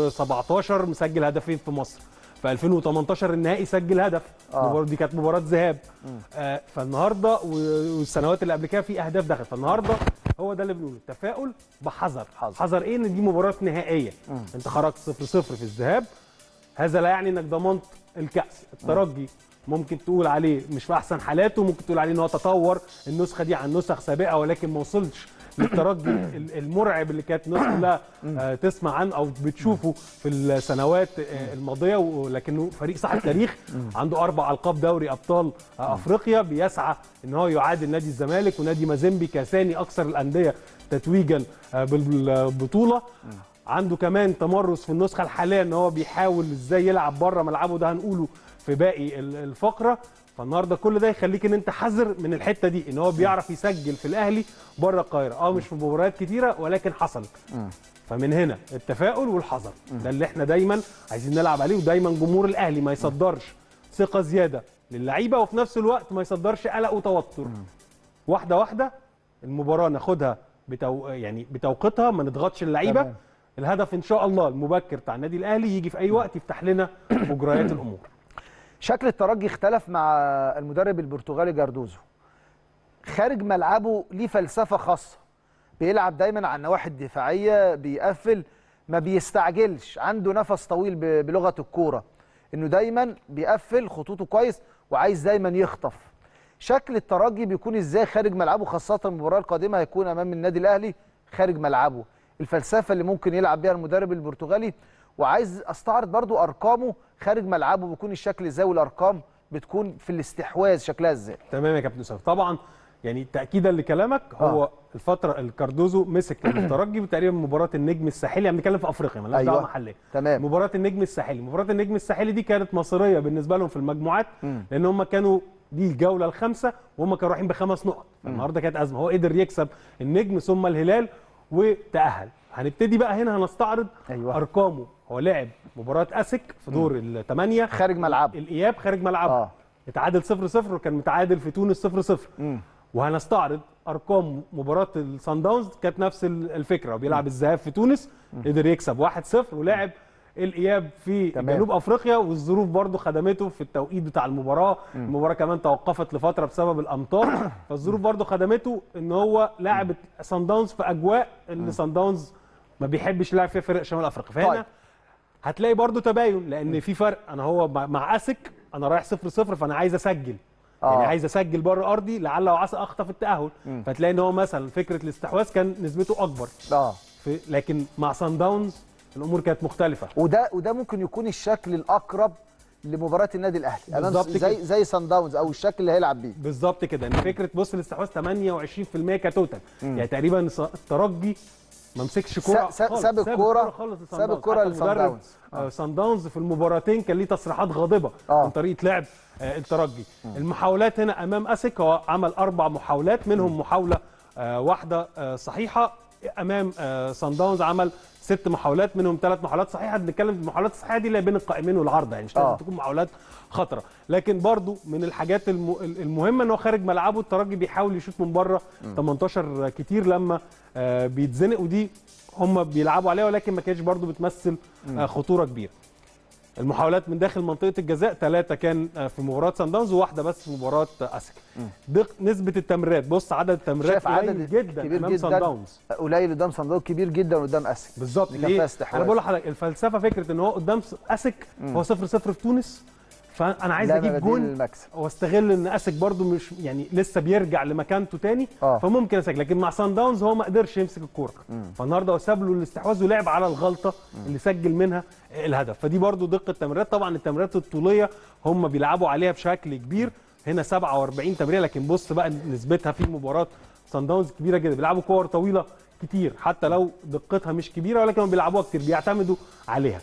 2017 مسجل هدفين في مصر في 2018 النهائي سجل هدف آه. المباراه دي كانت مباراه ذهاب آه فالنهارده و- والسنوات اللي قبل كده في اهداف دخلت فالنهارده هو ده اللي بنقوله التفاؤل بحذر حذر. حذر ايه ان دي مباراه نهائيه انت خرجت 0 0 في الذهاب هذا لا يعني انك ضمنت الكاس الترجي ممكن تقول عليه مش في احسن حالاته ممكن تقول عليه ان هو تطور النسخه دي عن نسخ سابقه ولكن ما وصلش للترجي ال- المرعب اللي كانت الناس كلها آه، تسمع عنه او بتشوفه في السنوات آه، الماضيه ولكنه فريق صاحب تاريخ عنده اربع القاب دوري ابطال آه، افريقيا بيسعى ان هو يعادل نادي الزمالك ونادي مازيمبي كثاني اكثر الانديه تتويجا آه، بالبطوله عنده كمان تمرس في النسخه الحاليه ان هو بيحاول ازاي يلعب بره ملعبه ده هنقوله في باقي ال- الفقره فالنهارده كل ده يخليك ان انت حذر من الحته دي ان هو بيعرف يسجل في الاهلي بره القاهره اه مش في مباريات كتيره ولكن حصلت فمن هنا التفاؤل والحذر ده اللي احنا دايما عايزين نلعب عليه ودايما جمهور الاهلي ما يصدرش ثقه زياده للعيبه وفي نفس الوقت ما يصدرش قلق وتوتر واحده واحده المباراه ناخدها بتو... يعني بتوقيتها ما نضغطش اللعيبه تمام. الهدف ان شاء الله المبكر بتاع النادي الاهلي يجي في اي وقت يفتح لنا مجريات الامور شكل الترجي اختلف مع المدرب البرتغالي جاردوزو خارج ملعبه ليه فلسفه خاصه بيلعب دايما على النواحي الدفاعيه بيقفل ما بيستعجلش عنده نفس طويل ب- بلغه الكوره انه دايما بيقفل خطوطه كويس وعايز دايما يخطف شكل الترجي بيكون ازاي خارج ملعبه خاصه المباراه القادمه هيكون امام النادي الاهلي خارج ملعبه الفلسفه اللي ممكن يلعب بيها المدرب البرتغالي وعايز استعرض برضو ارقامه خارج ملعبه بيكون الشكل ازاي والارقام بتكون في الاستحواذ شكلها ازاي تمام يا كابتن يوسف طبعا يعني تاكيدا لكلامك هو آه. الفتره الكاردوزو مسك الترجي تقريبا مباراه النجم الساحلي يعني بنتكلم في افريقيا مالناش أيوة. دعوه محليه تمام. مباراه النجم الساحلي مباراه النجم الساحلي دي كانت مصيريه بالنسبه لهم في المجموعات لان هم كانوا دي الجوله الخامسه وهم كانوا رايحين بخمس نقط النهارده كانت ازمه هو قدر يكسب النجم ثم الهلال وتاهل هنبتدي بقى هنا هنستعرض أيوة. ارقامه هو لعب مباراه اسك في دور الثمانيه خارج ملعبه الاياب خارج ملعبه آه. آه. اتعادل 0 0 وكان متعادل في تونس 0 0 وهنستعرض ارقام مباراه الصن داونز كانت نفس ال- الفكره وبيلعب الذهاب في تونس قدر يكسب 1 0 ولعب الاياب في تمام. تمام. جنوب افريقيا والظروف برضو خدمته في التوقيت بتاع المباراه المباراه كمان توقفت لفتره بسبب الامطار فالظروف برضو خدمته ان هو لاعب صن داونز في اجواء اللي صن داونز ما بيحبش يلعب فيها فرق شمال افريقيا فهنا طيب. طيب. هتلاقي برضو تباين لان في فرق انا هو مع- مع اسك انا رايح صفر صفر فانا عايز اسجل آه. يعني عايز اسجل بره ارضي لعل وعسى اخطف التاهل فتلاقي ان هو مثلا فكره الاستحواذ كان نسبته اكبر اه في لكن مع سان داونز الامور كانت مختلفه وده وده ممكن يكون الشكل الاقرب لمباراه النادي الاهلي امام بالظبط زي كده. زي سان داونز او الشكل اللي هيلعب بيه بالظبط كده ان فكره بص الاستحواذ 28% كتوتال يعني تقريبا ص- الترجي ما مسكش كوره سا- سا- خالص. ساب الكورة- خالص لصن ساب داونز. الكورة حتى لصن مدرب، داونز. آه، صن داونز في المباراتين كان ليه تصريحات غاضبه آه. من طريقه لعب آه، الترجي المحاولات هنا امام اسك هو عمل اربع محاولات منهم محاوله آه، واحده آه، صحيحه امام آه، صن داونز عمل ست محاولات منهم ثلاث محاولات صحيحه بنتكلم في المحاولات الصحيحه دي اللي بين القائمين والعارضه يعني مش لازم آه. تكون محاولات خطره لكن برضو من الحاجات الم... المهمه ان هو خارج ملعبه الترجي بيحاول يشوط من بره 18 كتير لما آه، بيتزنق ودي هم بيلعبوا عليها ولكن ما كانتش برضو بتمثل آه، خطوره كبيره المحاولات من داخل منطقه الجزاء ثلاثه كان آه، في مباراه سان داونز وواحده بس في مباراه آه، اسك دق نسبه التمريرات بص عدد التمريرات شايف عدد قليل جدا كبير امام سان جدا داونز قليل قدام سان داونز كبير جدا قدام اسك بالظبط اللي كان فيها ليه؟ استحواذ. انا بقول لحضرتك الفلسفه فكره ان هو قدام س- اسك هو 0 0 في تونس فانا عايز لا اجيب بديل جون المكسب واستغل ان اسك برده مش يعني لسه بيرجع لمكانته تاني آه. فممكن اسك لكن مع سان داونز هو ما قدرش يمسك الكوره فالنهارده هو ساب له الاستحواذ ولعب على الغلطه اللي سجل منها الهدف فدي برده دقه التمريرات طبعا التمريرات الطوليه هم بيلعبوا عليها بشكل كبير هنا 47 تمريره لكن بص بقى نسبتها في مباراه سان داونز كبيره جدا بيلعبوا كور طويله كتير حتى لو دقتها مش كبيره ولكن هم بيلعبوها كتير بيعتمدوا عليها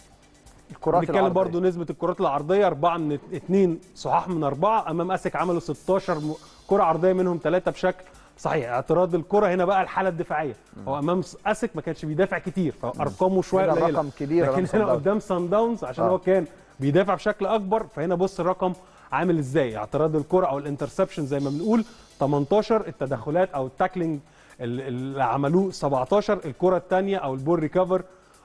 الكرات بنتكلم العرضية. برضو نسبة الكرات العرضية أربعة من ات- اتنين صحاح من أربعة أمام أسك عملوا 16 م- كرة عرضية منهم ثلاثة بشكل صحيح اعتراض الكرة هنا بقى الحالة الدفاعية هو أمام س- أسك ما كانش بيدافع كتير فأرقامه شوية هنا قليلة الرقم كبير أمام لكن صن هنا داونز. قدام سان داونز عشان آه. هو كان بيدافع بشكل أكبر فهنا بص الرقم عامل إزاي اعتراض الكرة أو الانترسبشن زي ما بنقول 18 التدخلات أو التاكلينج ال- اللي عملوه 17 الكرة الثانية أو البول ريكفر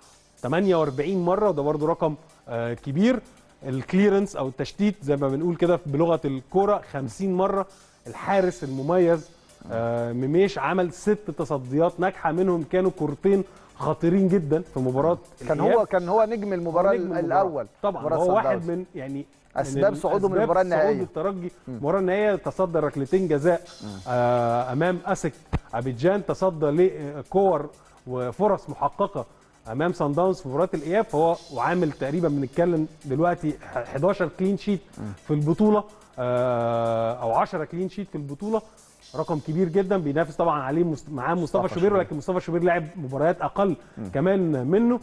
48 مره وده برضو رقم آه، كبير الكليرنس او التشتيت زي ما بنقول كده بلغه الكوره 50 مره الحارس المميز آه، ميميش عمل ست تصديات ناجحه منهم كانوا كورتين خطيرين جدا في مباراه كان الإياب. هو كان هو نجم المباراه نجم المباراة. الاول طبعا مباراة هو سان واحد داونز. من يعني أسباب من صعوده من أسباب المباراة النهائية. صعود الترجي المباراه النهائيه تصدى ركلتين جزاء آه امام اسك ابيجان تصدى لكور وفرص محققه امام سان داونز في مباراه الاياب فهو وعامل تقريبا بنتكلم دلوقتي 11 كلين شيت في البطوله آه او 10 كلين شيت في البطوله رقم كبير جدا بينافس طبعا عليه مست... معاه مصطفى مصطفى شوبير شوبير. ولكن مصطفى شوبير لعب مباريات اقل كمان منه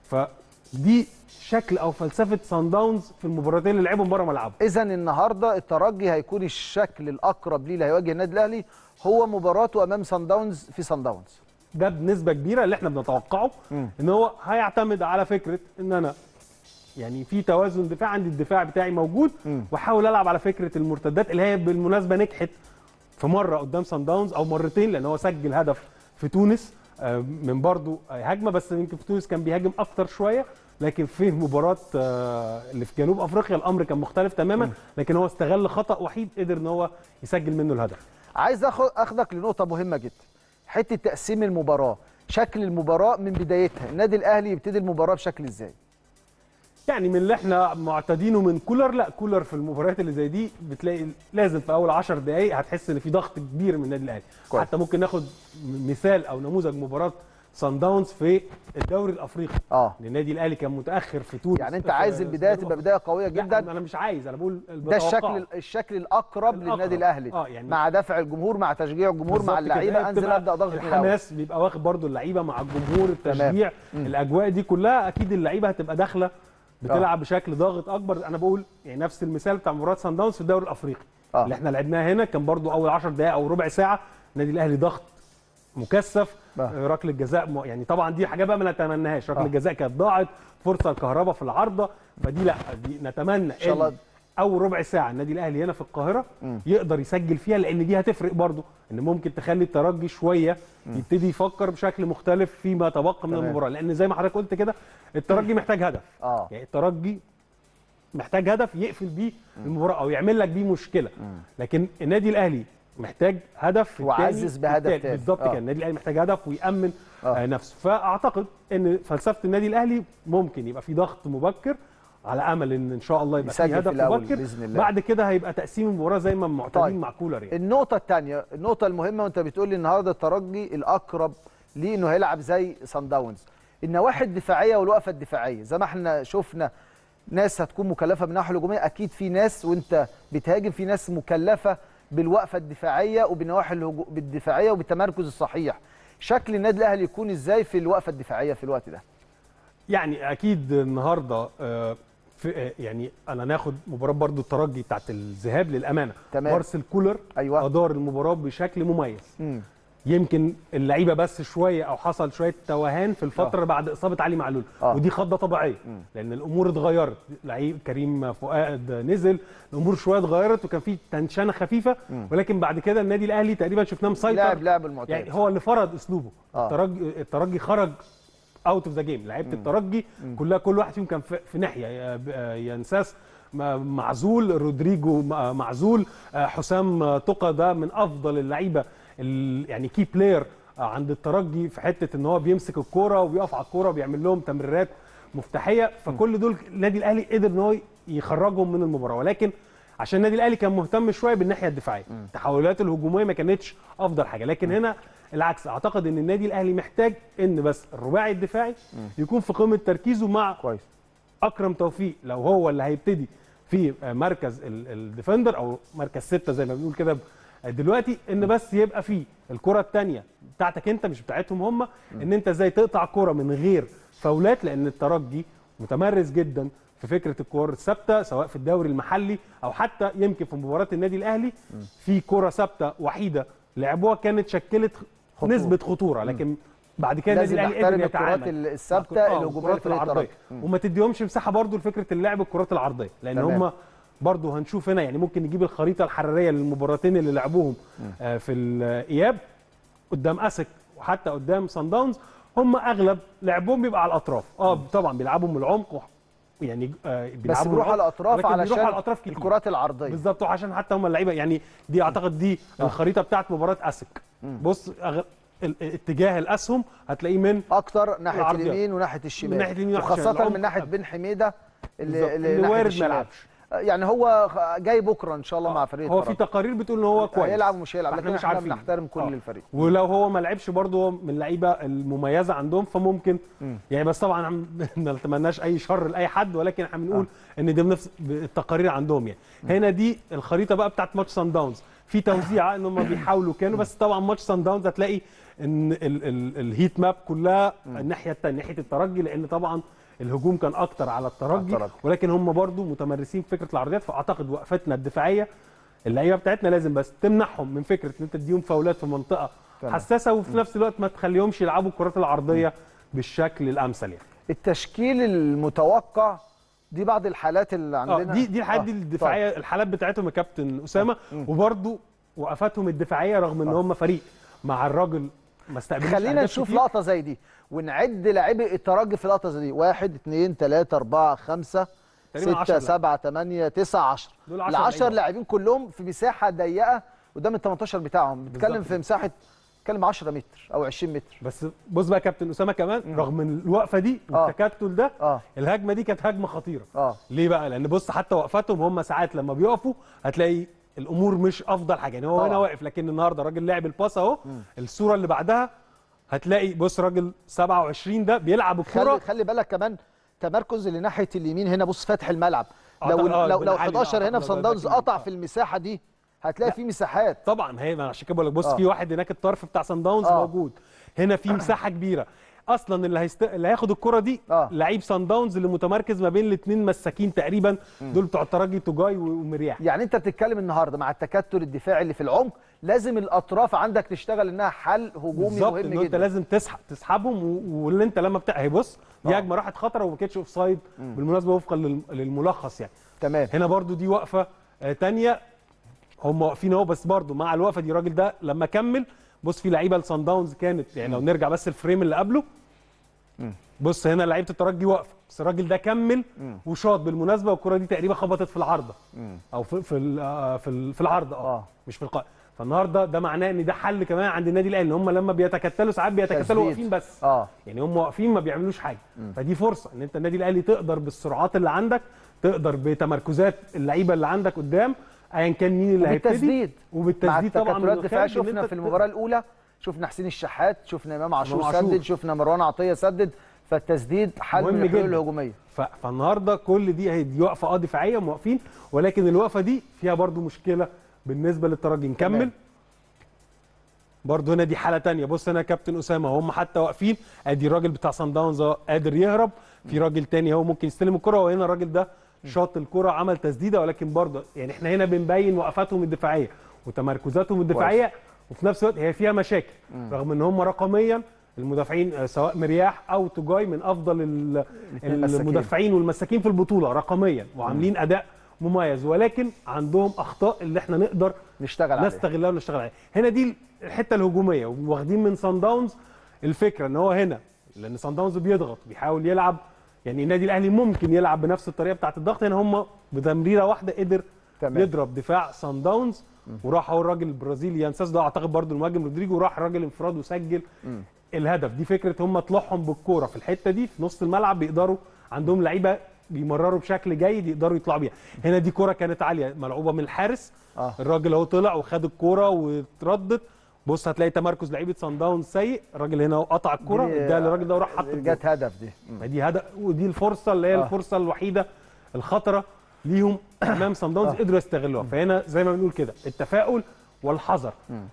فدي شكل او فلسفه سان داونز في المباراتين اللي لعبهم بره ملعبه اذا النهارده الترجي هيكون الشكل الاقرب ليه اللي هيواجه النادي الاهلي هو مباراته امام سان داونز في سان داونز ده بنسبه كبيره اللي احنا بنتوقعه ان هو هيعتمد على فكره ان انا يعني في توازن دفاع عندي الدفاع بتاعي موجود واحاول العب على فكره المرتدات اللي هي بالمناسبه نجحت في مره قدام سان داونز او مرتين لان هو سجل هدف في تونس آه، من برضو آه، هجمه بس يمكن في تونس كان بيهاجم اكتر شويه لكن في مباراه آه، اللي في جنوب افريقيا الامر كان مختلف تماما لكن هو استغل خطا وحيد قدر ان هو يسجل منه الهدف عايز أخ- اخدك لنقطه مهمه جدا حته تقسيم المباراه شكل المباراه من بدايتها النادي الاهلي يبتدي المباراه بشكل ازاي يعني من اللي احنا معتادينه من كولر لا كولر في المباريات اللي زي دي بتلاقي لازم في اول 10 دقائق هتحس ان في ضغط كبير من النادي الاهلي كويس. حتى ممكن ناخد م- مثال او نموذج مباراه سان داونز في الدوري الافريقي اه إن النادي الاهلي كان متاخر في تونس يعني انت في- عايز في البدايه جنوب تبقى بدايه قويه لا، جدا انا مش عايز انا بقول ده الشكل الشكل الاقرب الأقرب. للنادي الاهلي آه، يعني- مع دفع الجمهور مع تشجيع الجمهور مع اللعيبه انزل ابدا ضغط من الأول. الحماس بيبقى واخد برضو اللعيبه مع الجمهور التشجيع الاجواء دي كلها اكيد اللعيبه هتبقى داخله بتلعب بشكل ضاغط اكبر انا بقول يعني نفس المثال بتاع مباراه سان داونز في الدوري الافريقي آه. اللي احنا لعبناها هنا كان برضو اول 10 دقائق او ربع ساعه النادي الاهلي ضغط مكثف آه. آه، ركله جزاء م- يعني طبعا دي حاجه بقى ما نتمناهاش ركله آه. الجزاء كانت ضاعت فرصه الكهرباء في العارضه فدي لا دي نتمنى إن شاء الله. اول ربع ساعه النادي الاهلي هنا في القاهره يقدر يسجل فيها لان دي هتفرق برضو ان ممكن تخلي الترجي شويه يبتدي يفكر بشكل مختلف فيما تبقى من تمام. المباراه لان زي ما حضرتك قلت كده الترجي محتاج هدف اه يعني الترجي محتاج هدف يقفل بيه المباراه او يعمل لك بيه مشكله لكن النادي الاهلي محتاج هدف في وعزز التاني بهدف والتالت. تاني. بالظبط آه. كده النادي الاهلي محتاج هدف ويامن آه. آه. نفسه فاعتقد ان فلسفه النادي الاهلي ممكن يبقى في ضغط مبكر على امل ان ان شاء الله يبقى يسجل في في هدف الأول مبكر بإذن الله. بعد كده هيبقى تقسيم المباراه زي ما معتادين طيب. مع كولر يعني النقطة الثانية النقطة المهمة وانت بتقول لي النهارده الترجي الأقرب ليه انه هيلعب زي سان داونز النواحي الدفاعية والوقفة الدفاعية زي ما احنا شفنا ناس هتكون مكلفة بالناحية الهجومية أكيد في ناس وانت بتهاجم في ناس مكلفة بالوقفة الدفاعية وبالنواحي الهجو... بالدفاعية وبالتمركز الصحيح شكل النادي الأهلي يكون ازاي في الوقفة الدفاعية في الوقت ده يعني اكيد النهارده آه، في آه، يعني انا ناخد مباراه برضو الترجي بتاعت الذهاب للامانه تمام. مارسيل كولر أيوة. ادار المباراه بشكل مميز مم. يمكن اللعيبه بس شويه او حصل شويه توهان في الفتره آه. بعد اصابه علي معلول آه. ودي خضه طبيعيه لان الامور اتغيرت لعيب كريم فؤاد نزل الامور شويه اتغيرت وكان في تنشنه خفيفه ولكن بعد كده النادي الاهلي تقريبا شفناه مسيطر لاعب لاعب المعتاد يعني هو اللي فرض اسلوبه آه. الترجي الترجي خرج اوت اوف ذا جيم لعيبه الترجي كلها كل واحد فيهم كان في في ناحيه يا- آه، ينساس م- معزول رودريجو م- معزول آه، حسام آه، تقى ده من افضل اللعيبه ال- يعني كي بلاير عند الترجي في حته ان هو بيمسك الكوره وبيقف على الكوره وبيعمل لهم تمريرات مفتاحيه فكل دول النادي الاهلي قدر ان هو يخرجهم من المباراه ولكن عشان النادي الاهلي كان مهتم شويه بالناحيه الدفاعيه التحولات الهجوميه ما كانتش افضل حاجه لكن هنا العكس اعتقد ان النادي الاهلي محتاج ان بس الرباعي الدفاعي يكون في قمه تركيزه مع كويس اكرم توفيق لو هو اللي هيبتدي في مركز ال- الديفندر او مركز ستة زي ما بنقول كده دلوقتي ان بس يبقى فيه الكره الثانيه بتاعتك انت مش بتاعتهم هم ان انت ازاي تقطع كره من غير فاولات لان الترجي متمرس جدا في فكره الكور الثابته سواء في الدوري المحلي او حتى يمكن في مباراه النادي الاهلي في كره ثابته وحيده لعبوها كانت شكلت خطورة. نسبه خطوره لكن بعد كده النادي لازم الاهلي نحترم قدر الكرات يتعامل الثابته آه، الهجوميه الكرات لفريق العرضيه الترجي وما تديهمش مساحه برضو لفكره اللعب الكرات العرضيه لان تمام. هم برضو هنشوف هنا يعني ممكن نجيب الخريطه الحراريه للمباراتين اللي لعبوهم آه، في الاياب قدام اسك وحتى قدام سان داونز هم اغلب لعبهم بيبقى على الاطراف اه طبعا بيلعبوا من العمق وح- يعني آه بس بيلعبوا من بيروح على العمق، الاطراف ولكن علشان بيروحوا على الاطراف كتير الكرات العرضيه بالظبط وعشان حتى هم اللعيبه يعني دي اعتقد دي الخريطه بتاعت مباراه اسك بص أغ... ال- اتجاه الاسهم هتلاقيه من اكتر ناحيه العرضيات. اليمين وناحيه الشمال من ناحية اليمين وناحية وخاصه الشمال. من ناحيه بن حميده اللي, بالظبط. اللي ناحية وارد ما الشمال. يلعبش. يعني هو خ- جاي بكره ان شاء الله مع فريق هو في الترجي. تقارير بتقول ان هو كويس هيلعب ومش هيلعب فإحنا لكن مش احنا عارفين. بنحترم كل آه. الفريق ولو هو ما لعبش برضه هو من اللعيبه المميزه عندهم فممكن يعني بس طبعا عم- ما نتمناش اي شر لاي حد ولكن احنا بنقول ان دي بنفس التقارير عندهم يعني هنا دي الخريطه بقى بتاعت ماتش سان داونز في توزيع ان هم بيحاولوا كانوا بس طبعا ماتش سان داونز هتلاقي ان ال ال الهيت ماب كلها الناحيه الثانيه ناحيه الترجي لان طبعا الهجوم كان اكتر على الترجي, الترجي. ولكن هم برضو متمرسين في فكره العرضيات فاعتقد وقفتنا الدفاعيه اللعيبه بتاعتنا لازم بس تمنعهم من فكره ان انت تديهم فاولات في منطقه تمام. حساسه وفي نفس الوقت ما تخليهمش يلعبوا الكرات العرضيه بالشكل الامثل يعني التشكيل المتوقع دي بعض الحالات اللي اه عندنا دي دي الحالات آه، دي الدفاعيه الحالات بتاعتهم يا كابتن اسامه مم. وبرضو وقفاتهم الدفاعيه رغم ان آه. هم فريق مع الراجل ما طيب. استقبلوش خلينا أهداف نشوف كتير. لقطه زي دي ونعد لاعبي الترجي في اللقطه زي دي واحد اثنين ثلاثة أربعة خمسة تقريباً ستة 10 سبعة ثمانية تسعة 10 دول ال 10 10 لعيبة. لاعبين كلهم في مساحة ضيقة قدام ال 18 بتاعهم بتتكلم بالظبط في مساحة بتتكلم 10 متر أو 20 متر بس بص بقى يا كابتن اسامه كمان رغم إن الوقفه دي آه. والتكتل ده اه الهجمه دي كانت هجمه خطيره اه ليه بقى لان بص حتى وقفاتهم هم ساعات لما بيقفوا هتلاقي الامور مش افضل حاجه يعني هو طبعاً. هنا واقف لكن النهارده راجل لعب الباس اهو الصوره اللي بعدها هتلاقي بص راجل 27 ده بيلعب خلي الكره خلي بالك كمان تمركز اللي ناحية اليمين هنا بص فاتح الملعب آه، لو طبعاً، آه، لو لو بالعالي بقى، 11 هنا آه، في لو صن داونز باك يمين. قطع آه. في المساحة دي هتلاقي لا. في مساحات طبعا هي ما عشان كده بقول لك بص آه. في واحد هناك الطرف بتاع سان داونز آه. موجود هنا في مساحه كبيره اصلا اللي هيست... اللي هياخد الكره دي آه. لعيب سان داونز اللي متمركز ما بين الاثنين مساكين تقريبا دول بتوع الترجي توجاي و- ومرياح يعني انت بتتكلم النهارده مع التكتل الدفاعي اللي في العمق لازم الاطراف عندك تشتغل انها حل هجومي بالظبط مهم ان انت جدا لازم تسحب تسحبهم و- واللي انت لما بتاع هي بص دي آه. هجمه راحت خطره وما كانتش اوف سايد بالمناسبه وفقا لل- للملخص يعني تمام هنا برضو دي وقفه آه تانية هم واقفين اهو بس برضو مع الوقفه دي الراجل ده لما كمل بص في لعيبه لصن داونز كانت يعني لو نرجع بس الفريم اللي قبله بص هنا لعيبه الترجي واقفه بس الراجل ده كمل وشاط بالمناسبه والكره دي تقريبا خبطت في العارضه او في في ال- آه، في ال- في العارضه اه آه. مش في القائم فالنهارده ده معناه ان ده حل كمان عند النادي الاهلي ان هم لما بيتكتلوا ساعات بيتكتلوا تسديد. واقفين بس اه يعني هم واقفين ما بيعملوش حاجه فدي فرصه ان انت النادي الاهلي تقدر بالسرعات اللي عندك تقدر بتمركزات اللعيبه اللي عندك قدام ايا كان مين اللي هيبتدي وبالتسديد مع وبالتسديد طبعا التكتلات من الدفاعيه الخارج إن شفنا أنت في المباراه الاولى شفنا حسين الشحات شفنا امام عاشور إمام عاشور. سدد شفنا مروان عطيه سدد فالتسديد حل مهم من الحلول جدا. الهجوميه ف- فالنهارده كل دي هي دي وقفه اه دفاعيه موقفين ولكن الوقفه دي فيها برضو مشكله بالنسبه للترجي نكمل تمام. برضو هنا دي حاله تانية بص هنا يا كابتن اسامه هم حتى واقفين ادي الراجل بتاع سان داونز أهو قادر يهرب في راجل تاني هو ممكن يستلم الكره وهنا الراجل ده شاط الكره عمل تسديده ولكن برضه يعني احنا هنا بنبين وقفاتهم الدفاعيه وتمركزاتهم الدفاعيه وفي نفس الوقت هي فيها مشاكل رغم ان هم رقميا المدافعين آه، سواء مرياح او توجاي من افضل ال- المساكين. المدافعين والمساكين في البطوله رقميا وعاملين اداء مميز ولكن عندهم اخطاء اللي احنا نقدر نشتغل عليها نستغلها ونشتغل عليها هنا دي الحته الهجوميه واخدين من سان داونز الفكره ان هو هنا لان سان داونز بيضغط بيحاول يلعب يعني النادي الاهلي ممكن يلعب بنفس الطريقه بتاعه الضغط هنا هم بتمريره واحده قدر تمام. يضرب دفاع سان داونز وراح هو الراجل البرازيلي يانساس ده اعتقد برضو المهاجم رودريجو راح الراجل انفراد وسجل الهدف دي فكره هم طلعهم بالكوره في الحته دي في نص الملعب بيقدروا عندهم لعيبه بيمرروا بشكل جيد يقدروا يطلعوا بيها هنا دي كوره كانت عاليه ملعوبه من الحارس آه. الراجل اهو طلع وخد الكوره واتردد بص هتلاقي تمركز لعيبه سان داونز سيء الراجل هنا قطع الكوره دي- اداها للراجل ده وراح حط الجول. جت هدف دي ما دي هدف ودي الفرصه اللي هي آه. الفرصه الوحيده الخطره ليهم امام سان داونز قدروا يستغلوها فهنا زي ما بنقول كده التفاؤل والحذر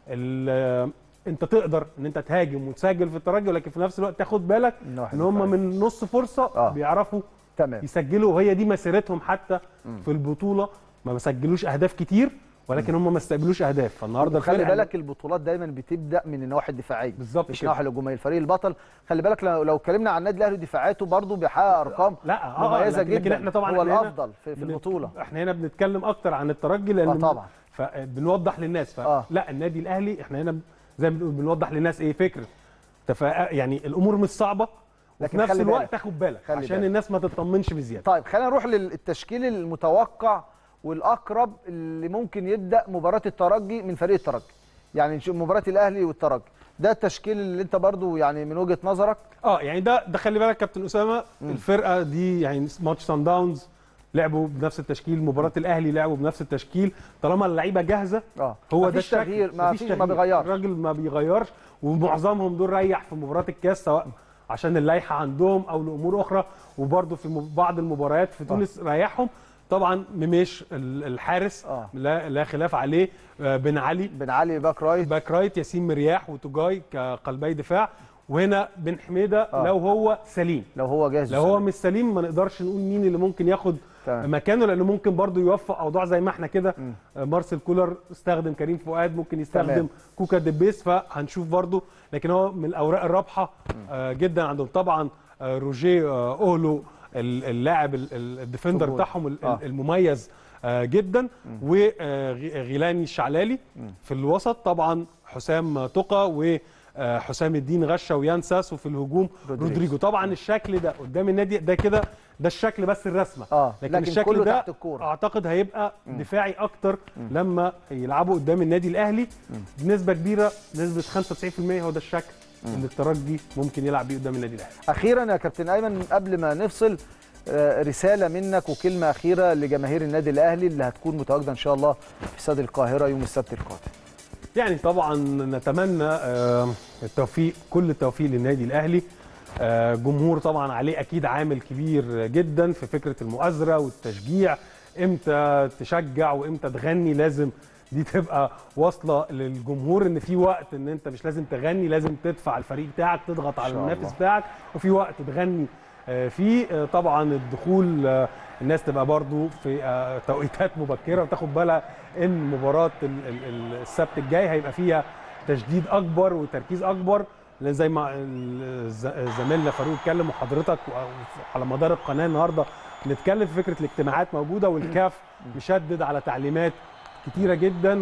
ال- انت تقدر ان انت تهاجم وتسجل في الترجي ولكن في نفس الوقت تاخد بالك الناحية ان هم الدفاعية. من نص فرصه آه. بيعرفوا تمام يسجلوا وهي دي مسيرتهم حتى في البطوله ما سجلوش اهداف كتير ولكن هم ما استقبلوش اهداف فالنهارده خلي الفرقة- بالك البطولات دايما بتبدا من النواحي الدفاعيه بالظبط مش كده. النواحي الهجوميه الفريق البطل خلي بالك لو لو اتكلمنا عن النادي الاهلي دفاعاته برضه بيحقق ارقام لا اه مميزه لكن, جدا لكن احنا طبعا هو إحنا هنا الافضل في, في بن- البطوله احنا هنا بنتكلم اكتر عن الترجي لان آه طبعا. فبنوضح للناس ف... آه. لا النادي الاهلي احنا هنا زي ما بنقول بنوضح للناس ايه فكره تفا... يعني الامور مش صعبه لكن وفي نفس خلي الوقت بالك. تاخد بالك خلي عشان بالك. الناس ما تطمنش بزياده طيب خلينا نروح للتشكيل المتوقع والاقرب اللي ممكن يبدا مباراه الترجي من فريق الترجي يعني نشوف مباراه الاهلي والترجي ده التشكيل اللي انت برضو يعني من وجهه نظرك اه يعني ده ده خلي بالك كابتن اسامه الفرقه دي يعني ماتش سان داونز لعبوا بنفس التشكيل مباراه الاهلي لعبوا بنفس التشكيل طالما اللعيبه جاهزه اه هو ده مفيش الشكل تغيير ما مفيش فيش ما تغيير. بيغيرش الراجل ما بيغيرش ومعظمهم دول ريح في مباراه الكاس سواء عشان اللائحه عندهم او لامور اخرى وبرده في مب- بعض المباريات في تونس ريحهم طبعا مميش ال- الحارس آه. لا, لا خلاف عليه آه، بن علي بن علي باك رايت باك رايت ياسين مرياح وتجاي كقلبي دفاع وهنا بن حميده آه. لو هو سليم لو هو جاهز لو هو مش سليم ما نقدرش نقول مين اللي ممكن ياخد تمام. مكانه لانه ممكن برضه يوفق اوضاع زي ما احنا كده آه، مارسيل كولر استخدم كريم فؤاد ممكن يستخدم تمام. كوكا دبيس فهنشوف برضه لكن هو من الاوراق الرابحه آه، جدا عندهم طبعا آه، روجيه آه، اولو ال- اللاعب ال- ال- الديفندر جول. بتاعهم ال- آه. المميز آه، جدا وغيلاني الشعلالي في الوسط طبعا حسام تقى وحسام الدين غشه ويان ساسو في الهجوم رودريجو. رودريجو طبعا الشكل ده قدام النادي ده كده ده الشكل بس الرسمه آه، لكن, لكن الشكل كله ده تحت الكورة. اعتقد هيبقى دفاعي اكتر لما يلعبوا قدام النادي الاهلي بنسبه كبيره نسبه 95% هو ده الشكل اللي الترجي ممكن يلعب بيه قدام النادي الاهلي اخيرا يا كابتن ايمن قبل ما نفصل آه، رساله منك وكلمه اخيره لجماهير النادي الاهلي اللي هتكون متواجده ان شاء الله في استاد القاهره يوم السبت القادم يعني طبعا نتمنى آه، التوفيق كل التوفيق للنادي الاهلي آه، جمهور طبعا عليه اكيد عامل كبير جدا في فكره المؤازره والتشجيع امتى تشجع وامتى تغني لازم دي تبقى واصله للجمهور ان في وقت ان انت مش لازم تغني لازم تدفع الفريق بتاعك تضغط على شاء المنافس الله. بتاعك وفي وقت تغني آه، فيه آه، طبعا الدخول آه، الناس تبقى برضو في آه، توقيتات مبكره وتاخد بالها ان مباراه ال- ال- ال- السبت الجاي هيبقى فيها تشديد اكبر وتركيز اكبر لان زي ما ال- ز- زميلنا فاروق اتكلم وحضرتك و- على مدار القناه النهارده بنتكلم في فكره الاجتماعات موجوده والكاف مشدد على تعليمات كتيره جدا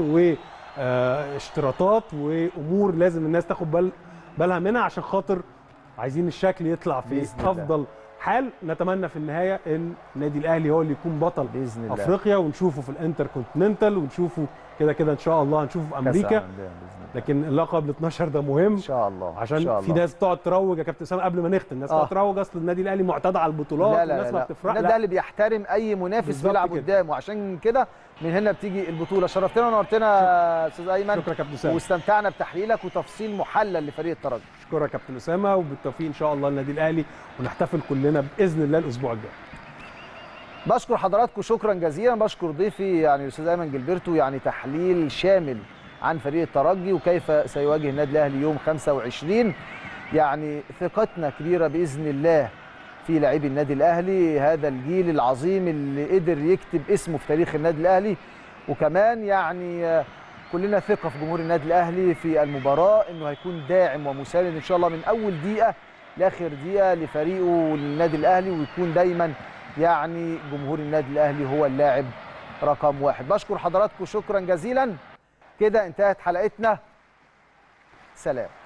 واشتراطات وامور لازم الناس تاخد بال بالها منها عشان خاطر عايزين الشكل يطلع في بإذن الله. افضل حال نتمنى في النهايه ان النادي الاهلي هو اللي يكون بطل باذن الله افريقيا ونشوفه في الانتر كونتيننتال ونشوفه كده كده ان شاء الله هنشوفه في كأس امريكا العالم بإذن الله. لكن اللقب ال 12 ده مهم ان شاء الله إن عشان شاء في الله. ناس تقعد تروج يا كابتن اسامه قبل ما نختم الناس آه. تقعد تروج اصل النادي الاهلي معتاد على البطولات لا لا والناس لا, ما لا. بتفرق النادي لا الاهلي بيحترم اي منافس بالظبط بيلعب كده. قدامه عشان كده من هنا بتيجي البطوله شرفتنا ونورتنا يا استاذ ايمن شكرا يا كابتن اسامه واستمتعنا بتحليلك وتفصيل محلل لفريق الترجي شكرا يا كابتن اسامه وبالتوفيق ان شاء الله للنادي الاهلي ونحتفل كلنا باذن الله الاسبوع الجاي بشكر حضراتكم شكرا جزيلا بشكر ضيفي يعني الاستاذ ايمن جلبرتو يعني تحليل شامل عن فريق الترجي وكيف سيواجه النادي الاهلي يوم 25 يعني ثقتنا كبيره باذن الله في لاعبي النادي الاهلي هذا الجيل العظيم اللي قدر يكتب اسمه في تاريخ النادي الاهلي وكمان يعني آه، كلنا ثقه في جمهور النادي الاهلي في المباراه انه هيكون داعم ومساند ان شاء الله من اول دقيقه لاخر دقيقه لفريقه والنادي الاهلي ويكون دايما يعني جمهور النادي الاهلي هو اللاعب رقم واحد بشكر حضراتكم شكرا جزيلا كده انتهت حلقتنا سلام